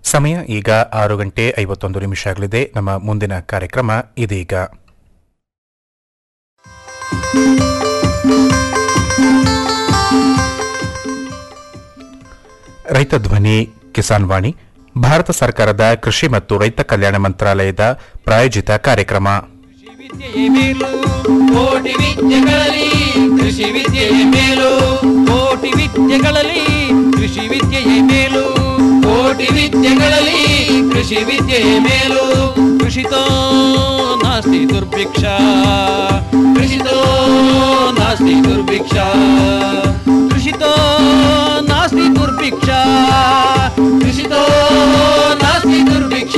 ಸಮಯ ಈಗ ಆರು ಗಂಟೆ ಐವತ್ತೊಂದು ನಿಮಿಷ ಆಗಲಿದೆ ನಮ್ಮ ಮುಂದಿನ ಕಾರ್ಯಕ್ರಮ ಇದೀಗ ರೈತ ಧ್ವನಿ ಕಿಸಾನ್ ವಾಣಿ ಭಾರತ ಸರ್ಕಾರದ ಕೃಷಿ ಮತ್ತು ರೈತ ಕಲ್ಯಾಣ ಮಂತ್ರಾಲಯದ ಪ್ರಾಯೋಜಿತ ಕಾರ್ಯಕ್ರಮ ವಿದ್ಯೆಯೇ ಮೇಲು ಕೋಟಿ ವಿದ್ಯೆಗಳಲ್ಲಿ ಕೃಷಿ ವಿದ್ಯೆಯೇ ಮೇಲು ಕೋಟಿ ವಿದ್ಯೆಗಳಲ್ಲಿ ಕೃಷಿ ವಿದ್ಯೆಯೇ ಮೇಲು ಕೋಟಿ ವಿದ್ಯೆಗಳಲ್ಲಿ ಕೃಷಿ ವಿದ್ಯೆಯೇ ಮೇಲು ಕೃಷಿತೋ ನಾಸ್ತಿ ದುರ್ಭಿಕ್ಷ ಕೃಷಿತೋ ನಾಸ್ತಿ ದುರ್ಭಿಕ್ಷ ಕೃಷಿತೋ ನಾಸ್ತಿ ದುರ್ಭಿಕ್ಷ ಕೃಷಿತೋ ನಾಸ್ತಿ ದುರ್ಭಿಕ್ಷ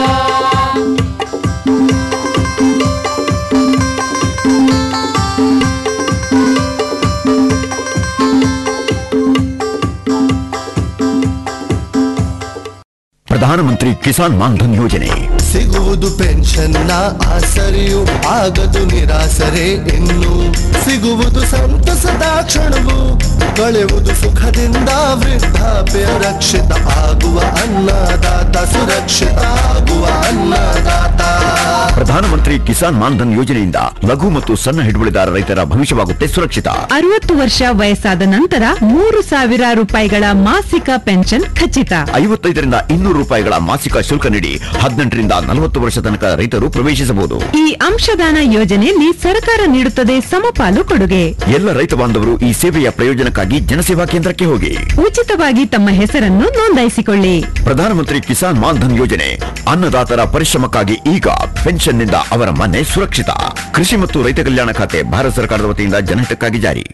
ಪ್ರಧಾನಮಂತ್ರಿ ಕಿಸಾನ್ ಮಾನ್ಧನ್ ಯೋಜನೆ ಸಿಗುವುದು ಪೆನ್ಷನ್ನ ಆಸರೆಯು ಆಗದು ನಿರಾಸರೆ ಇನ್ನು ಸಿಗುವುದು ಸಂತಸದ ಕ್ಷಣವು ಕಳೆಯುವುದು ಸುಖದಿಂದ ವೃದ್ಧಾಪ್ಯ ರಕ್ಷಿತ ಆಗುವ ಅನ್ನದಾತ ಸುರಕ್ಷಿತ ಆಗುವ ಅನ್ನದಾತ ಪ್ರಧಾನಮಂತ್ರಿ ಕಿಸಾನ್ ಮಾನ್ಧನ್ ಯೋಜನೆಯಿಂದ ಲಘು ಮತ್ತು ಸಣ್ಣ ಹಿಡುವಳಿದಾರ ರೈತರ ಭವಿಷ್ಯವಾಗುತ್ತೆ ಸುರಕ್ಷಿತ ಅರವತ್ತು ವರ್ಷ ವಯಸ್ಸಾದ ನಂತರ ಮೂರು ಸಾವಿರ ರೂಪಾಯಿಗಳ ಮಾಸಿಕ ಪೆನ್ಷನ್ ಖಚಿತ ಐವತ್ತೈದರಿಂದ ಇನ್ನೂರು ರೂಪಾಯಿಗಳ ಮಾಸಿಕ ಶುಲ್ಕ ನೀಡಿ ಹದಿನೆಂಟರಿಂದ ನಲವತ್ತು ವರ್ಷ ತನಕ ರೈತರು ಪ್ರವೇಶಿಸಬಹುದು ಈ ಅಂಶದಾನ ಯೋಜನೆಯಲ್ಲಿ ಸರ್ಕಾರ ನೀಡುತ್ತದೆ ಸಮಪಾಲು ಕೊಡುಗೆ ಎಲ್ಲ ರೈತ ಬಾಂಧವರು ಈ ಸೇವೆಯ ಪ್ರಯೋಜನಕ್ಕಾಗಿ ಜನಸೇವಾ ಕೇಂದ್ರಕ್ಕೆ ಹೋಗಿ ಉಚಿತವಾಗಿ ತಮ್ಮ ಹೆಸರನ್ನು ನೋಂದಾಯಿಸಿಕೊಳ್ಳಿ ಪ್ರಧಾನಮಂತ್ರಿ ಕಿಸಾನ್ ಮಾನ್ಧನ್ ಯೋಜನೆ ಅನ್ನದಾತರ ಪರಿಶ್ರಮಕ್ಕಾಗಿ ಈಗ ಪೆನ್ಷನ್ನಿಂದ ಅವರ ಮನೆ ಸುರಕ್ಷಿತ ಕೃಷಿ ಮತ್ತು ರೈತ ಕಲ್ಯಾಣ ಖಾತೆ ಭಾರತ ಸರ್ಕಾರದ ವತಿಯಿಂದ ಜನಹಿತಕ್ಕಾಗಿ ಜಾರಿ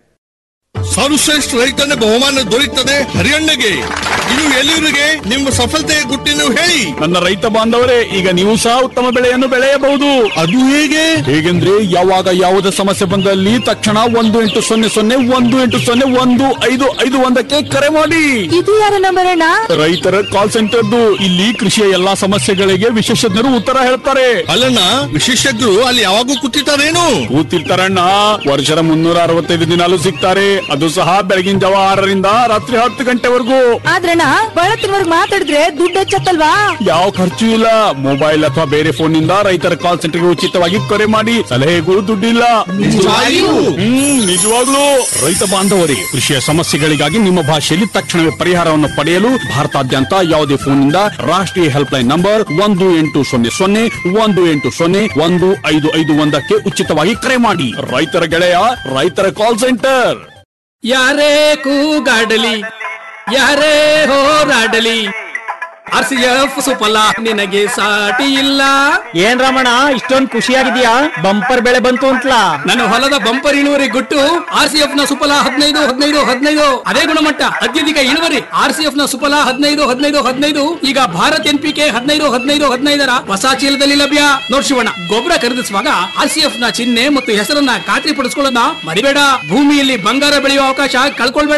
ಸರ್ವಶ್ರೇಷ್ಠ ರೈತನ ಬಹುಮಾನ ದೊರೆಯುತ್ತದೆ ಹರಿಯಣ್ಣಗೆ ಇನ್ನು ಎಲ್ಲಿವರಿಗೆ ನಿಮ್ಮ ಸಫಲತೆಯ ಗುಟ್ಟಿನ ಹೇಳಿ ನನ್ನ ರೈತ ಬಾಂಧವರೇ ಈಗ ನೀವು ಸಹ ಉತ್ತಮ ಬೆಳೆಯನ್ನು ಬೆಳೆಯಬಹುದು ಅದು ಹೇಗೆ ಹೇಗೆಂದ್ರೆ ಯಾವಾಗ ಯಾವುದೇ ಸಮಸ್ಯೆ ಬಂದಲ್ಲಿ ತಕ್ಷಣ ಒಂದು ಎಂಟು ಸೊನ್ನೆ ಸೊನ್ನೆ ಒಂದು ಎಂಟು ಸೊನ್ನೆ ಒಂದು ಐದು ಐದು ಒಂದಕ್ಕೆ ಕರೆ ಮಾಡಿ ಇದು ಯಾರ ನಂಬರ್ ಅಣ್ಣ ರೈತರ ಕಾಲ್ ಸೆಂಟರ್ದು ಇಲ್ಲಿ ಕೃಷಿಯ ಎಲ್ಲಾ ಸಮಸ್ಯೆಗಳಿಗೆ ವಿಶೇಷಜ್ಞರು ಉತ್ತರ ಹೇಳ್ತಾರೆ ಅಲ್ಲಣ್ಣ ವಿಶೇಷಜ್ಞರು ಅಲ್ಲಿ ಯಾವಾಗೂ ಕೂತಿರ್ತಾರೇನು ಕೂತಿರ್ತಾರಣ್ಣ ವರ್ಷದ ಮುನ್ನೂರ ಅರವತ್ತೈದು ದಿನಾಲು ಸಿಗ್ತಾರೆ ಅದು ಸಹ ಬೆಳಗಿನ ಜಾವ ಆರರಿಂದ ರಾತ್ರಿ ಹತ್ತು ಗಂಟೆವರೆಗೂ ಆದ್ರಣ್ಣ ಬಳತ್ತಿನವರ್ಗ್ ಮಾತಾಡಿದ್ರೆ ದುಡ್ಡು ಹೆಚ್ಚತ್ತಲ್ವಾ ಯಾವ ಖರ್ಚು ಇಲ್ಲ ಮೊಬೈಲ್ ಅಥವಾ ಬೇರೆ ಫೋನ್ ನಿಂದ ರೈತರ ಕಾಲ್ ಸೆಂಟರ್ಗೆ ಉಚಿತವಾಗಿ ಕರೆ ಮಾಡಿ ಸಲಹೆಗೂ ದುಡ್ಡಿಲ್ಲ ನಿಜವಾಗಿಯೂ? ಹ್ಮ್ ನಿಜವಾಗ್ಲೂ ರೈತ ಬಾಂಧವರೇ ಕೃಷಿಯ ಸಮಸ್ಯೆಗಳಿಗಾಗಿ ನಿಮ್ಮ ಭಾಷೆಯಲ್ಲಿ ತಕ್ಷಣವೇ ಪರಿಹಾರವನ್ನು ಪಡೆಯಲು ಭಾರತಾದ್ಯಂತ ಯಾವುದೇ ಫೋನ್ ನಿಂದ ರಾಷ್ಟ್ರೀಯ ಹೆಲ್ಪ್ ಲೈನ್ ನಂಬರ್ ಒಂದು ಎಂಟು ಸೊನ್ನೆ ಸೊನ್ನೆ ಒಂದು ಎಂಟು ಸೊನ್ನೆ ಒಂದು ಐದು ಐದು ಒಂದಕ್ಕೆ ಉಚಿತವಾಗಿ ಕರೆ ಮಾಡಿ ರೈತರ ಗೆಳೆಯ ರೈತರ ಕಾಲ್ ಸೆಂಟರ್ ಯಾರೇ ಕೂಗಾಡಲಿ ಯಾರೇ ಹೋರಾಡಲಿ ಆರ್ ಸಿ ಎಫ್ ಸುಫಲ ನಿನಗೆ ಸಾಟಿ ಇಲ್ಲ ಏನ್ ರಮಣ ಇಷ್ಟೊಂದ್ ಖುಷಿಯಾಗಿದ್ಯಾ ಬಂಪರ್ ಬೆಳೆ ಬಂತು ಅಂತಲಾ ನನ್ನ ಹೊಲದ ಬಂಪರ್ ಇಳುವರಿ ಗುಟ್ಟು ಆರ್ ಸಿ ಎಫ್ ನ ಸುಫಲ ಹದಿನೈದು ಹದಿನೈದು ಹದಿನೈದು ಅದೇ ಗುಣಮಟ್ಟ ಅತ್ಯಧಿಕ ಇಳುವರಿ ಆರ್ ಸಿ ಎಫ್ ನ ಸುಫಲ ಹದಿನೈದು ಹದಿನೈದು ಹದಿನೈದು ಈಗ ಭಾರತ್ ಎನ್ ಪಿ ಕೆ ಹದಿನೈದು ಹದಿನೈದು ಹದಿನೈದರ ಹೊಸ ಚೀಲದಲ್ಲಿ ಲಭ್ಯ ನೋಡ್ ಶಿವಣ್ಣ ಗೊಬ್ಬರ ಖರೀದಿಸುವಾಗ ಆರ್ ಸಿ ಎಫ್ ನ ಚಿಹ್ನೆ ಮತ್ತು ಹೆಸರನ್ನ ಖಾತ್ರಿ ಪಡಿಸ್ಕೊಳ್ಳೋದನ್ನ ಮರಿಬೇಡ ಭೂಮಿಯಲ್ಲಿ ಬಂಗಾರ ಬೆಳೆಯುವ ಅವಕಾಶ ಕಳ್ಕೊಳ್ಬೇಡ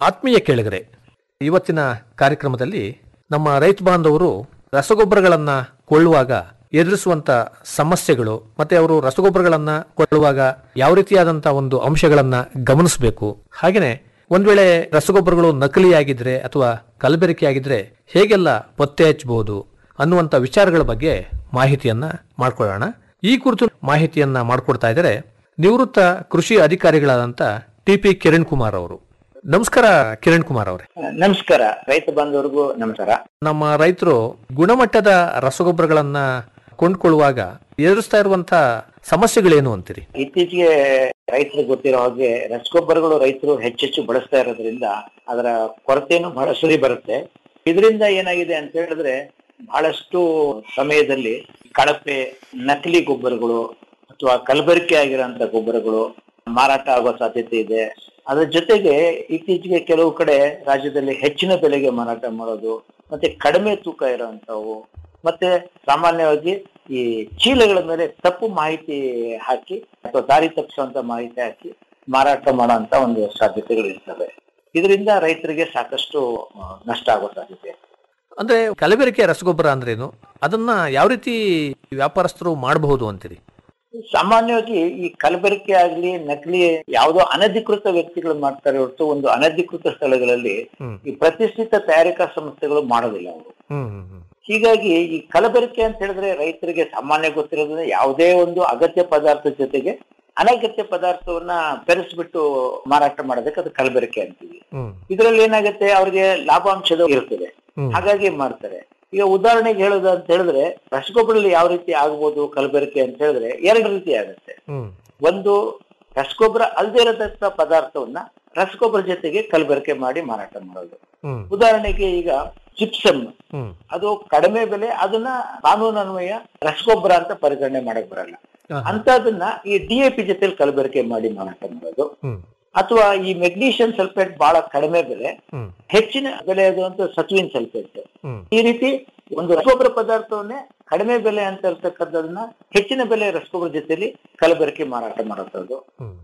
ಆತ್ಮೀಯ ಕೇಳಿಗರೆ ಇವತ್ತಿನ ಕಾರ್ಯಕ್ರಮದಲ್ಲಿ ನಮ್ಮ ರೈತ ಬಾಂಧವರು ರಸಗೊಬ್ಬರಗಳನ್ನ ಕೊಳ್ಳುವಾಗ ಎದುರಿಸುವಂತ ಸಮಸ್ಯೆಗಳು ಮತ್ತೆ ಅವರು ರಸಗೊಬ್ಬರಗಳನ್ನ ಕೊಳ್ಳುವಾಗ ಯಾವ ರೀತಿಯಾದಂತಹ ಒಂದು ಅಂಶಗಳನ್ನ ಗಮನಿಸಬೇಕು ಹಾಗೇನೆ ಒಂದ್ ವೇಳೆ ರಸಗೊಬ್ಬರಗಳು ನಕಲಿಯಾಗಿದ್ರೆ ಅಥವಾ ಕಲಬೆರಕೆಯಾಗಿದ್ರೆ ಹೇಗೆಲ್ಲ ಪತ್ತೆ ಹಚ್ಚಬಹುದು ಅನ್ನುವಂತ ವಿಚಾರಗಳ ಬಗ್ಗೆ ಮಾಹಿತಿಯನ್ನ ಮಾಡ್ಕೊಳ್ಳೋಣ ಈ ಕುರಿತು ಮಾಹಿತಿಯನ್ನ ಮಾಡಿಕೊಡ್ತಾ ಇದ್ದಾರೆ ನಿವೃತ್ತ ಕೃಷಿ ಅಧಿಕಾರಿಗಳಾದಂತ ಟಿ ಪಿ ಕಿರಣ್ ಕುಮಾರ್ ಅವರು ನಮಸ್ಕಾರ ಕಿರಣ್ ಕುಮಾರ್ ಅವರೇ ನಮಸ್ಕಾರ ರೈತ ಬಾಂಧವರಿಗೂ ನಮಸ್ಕಾರ ನಮ್ಮ ರೈತರು ಗುಣಮಟ್ಟದ ರಸಗೊಬ್ಬರಗಳನ್ನ ಕೊಂಡ್ಕೊಳ್ಳುವಾಗ ಎದುರಿಸ್ತಾ ಇರುವಂತ ಸಮಸ್ಯೆಗಳೇನು ಅಂತೀರಿ ಇತ್ತೀಚೆಗೆ ರೈತರಿಗೆ ಗೊತ್ತಿರೋ ಹಾಗೆ ರಸಗೊಬ್ಬರಗಳು ರೈತರು ಹೆಚ್ಚೆಚ್ಚು ಬಳಸ್ತಾ ಇರೋದ್ರಿಂದ ಅದರ ಕೊರತೆನೂ ಬಹಳ ಸುರಿ ಬರುತ್ತೆ ಇದರಿಂದ ಏನಾಗಿದೆ ಅಂತ ಹೇಳಿದ್ರೆ ಬಹಳಷ್ಟು ಸಮಯದಲ್ಲಿ ಕಳಪೆ ನಕಲಿ ಗೊಬ್ಬರಗಳು ಅಥವಾ ಕಲಬೆರಕೆ ಆಗಿರೋಂಥ ಗೊಬ್ಬರಗಳು ಮಾರಾಟ ಆಗೋ ಸಾಧ್ಯತೆ ಇದೆ ಅದ್ರ ಜೊತೆಗೆ ಇತ್ತೀಚೆಗೆ ಕೆಲವು ಕಡೆ ರಾಜ್ಯದಲ್ಲಿ ಹೆಚ್ಚಿನ ಬೆಲೆಗೆ ಮಾರಾಟ ಮಾಡೋದು ಮತ್ತೆ ಕಡಿಮೆ ತೂಕ ಇರುವಂತವು ಮತ್ತೆ ಸಾಮಾನ್ಯವಾಗಿ ಈ ಚೀಲಗಳ ಮೇಲೆ ತಪ್ಪು ಮಾಹಿತಿ ಹಾಕಿ ಅಥವಾ ದಾರಿ ತಪ್ಪಿಸುವಂತ ಮಾಹಿತಿ ಹಾಕಿ ಮಾರಾಟ ಮಾಡುವಂತ ಒಂದು ಸಾಧ್ಯತೆಗಳು ಇರ್ತವೆ ಇದರಿಂದ ರೈತರಿಗೆ ಸಾಕಷ್ಟು ಆ, ನಷ್ಟ ಆಗೋ ಸಾಧ್ಯತೆ ಇದೆ. ಅಂದ್ರೆ ಕಲಬೆರಕೆ ರಸಗೊಬ್ಬರ ಅಂದ್ರೇನು ಅದನ್ನ ಯಾವ ರೀತಿ ವ್ಯಾಪಾರಸ್ಥರು ಮಾಡಬಹುದು ಅಂತೀರಿ ಸಾಮಾನ್ಯವಾಗಿ ಈ ಕಲಬೆರಕೆ ಆಗ್ಲಿ ನಕಲಿ ಯಾವುದೋ ಅನಧಿಕೃತ ವ್ಯಕ್ತಿಗಳು ಮಾಡ್ತಾರೆ ಹೊರತು ಒಂದು ಅನಧಿಕೃತ ಸ್ಥಳಗಳಲ್ಲಿ ಈ ಪ್ರತಿಷ್ಠಿತ ತಯಾರಿಕಾ ಸಂಸ್ಥೆಗಳು ಮಾಡೋದಿಲ್ಲ ಅವರು ಹೀಗಾಗಿ ಈ ಕಲಬೆರಕೆ ಅಂತ ಹೇಳಿದ್ರೆ ರೈತರಿಗೆ ಸಾಮಾನ್ಯ ಗೊತ್ತಿರೋದ್ರೆ ಯಾವುದೇ ಒಂದು ಅಗತ್ಯ ಪದಾರ್ಥ ಜೊತೆಗೆ ಅನಗತ್ಯ ಪದಾರ್ಥವನ್ನ ಬೆರೆಸ್ಬಿಟ್ಟು ಮಾರಾಟ ಮಾಡೋದಕ್ಕೆ ಅದು ಕಲಬೆರಕೆ ಅಂತೀವಿ ಇದರಲ್ಲಿ ಏನಾಗುತ್ತೆ ಅವ್ರಿಗೆ ಲಾಭಾಂಶದ ಇರ್ತದೆ ಹಾಗಾಗಿ ಮಾಡ್ತಾರೆ ಈಗ ಉದಾಹರಣೆಗೆ ಹೇಳೋದು ಅಂತ ಹೇಳಿದ್ರೆ ರಸಗೊಬ್ಬರಲ್ಲಿ ಯಾವ ರೀತಿ ಆಗ್ಬೋದು ಕಲಬೆರಕೆ ಅಂತ ಹೇಳಿದ್ರೆ ಎರಡು ರೀತಿ ಆಗುತ್ತೆ ಒಂದು ರಸಗೊಬ್ಬರ ಅಲ್ದೇ ಇರತಕ್ಕ ಪದಾರ್ಥವನ್ನ ರಸಗೊಬ್ಬರ ಜೊತೆಗೆ ಕಲಬೆರಕೆ ಮಾಡಿ ಮಾರಾಟ ಮಾಡೋದು ಉದಾಹರಣೆಗೆ ಈಗ ಜಿಪ್ಸಮ್ ಅದು ಕಡಿಮೆ ಬೆಲೆ ಅದನ್ನ ಕಾನೂನನ್ವಯ ರಸಗೊಬ್ಬರ ಅಂತ ಪರಿಗಣನೆ ಮಾಡಕ್ ಬರಲ್ಲ ಅಂತದನ್ನ ಈ ಡಿ ಎ ಪಿ ಜೊತೆಲಿ ಕಲಬೆರಕೆ ಮಾಡಿ ಮಾರಾಟ ಮಾಡೋದು ಅಥವಾ ಈ ಮೆಗ್ನೀಷಿಯಂ ಸಲ್ಫೇಟ್ ಬಹಳ ಕಡಿಮೆ ಬೆಲೆ ಹೆಚ್ಚಿನ ಬೆಲೆ ಅದು ಅಂತ ಸತುವಿನ್ ಸಲ್ಫೇಟ್ ಈ ರೀತಿ ಒಂದು ರಸಗೊಬ್ಬರ ಪದಾರ್ಥವನ್ನೇ ಕಡಿಮೆ ಬೆಲೆ ಅಂತ ಇರ್ತಕ್ಕಂಥದನ್ನ ಹೆಚ್ಚಿನ ಬೆಲೆ ರಸಗೊಬ್ಬರ ಜೊತೆಲಿ ಕಲಬೆರಕೆ ಮಾರಾಟ ಮಾಡುತ್ತದೆ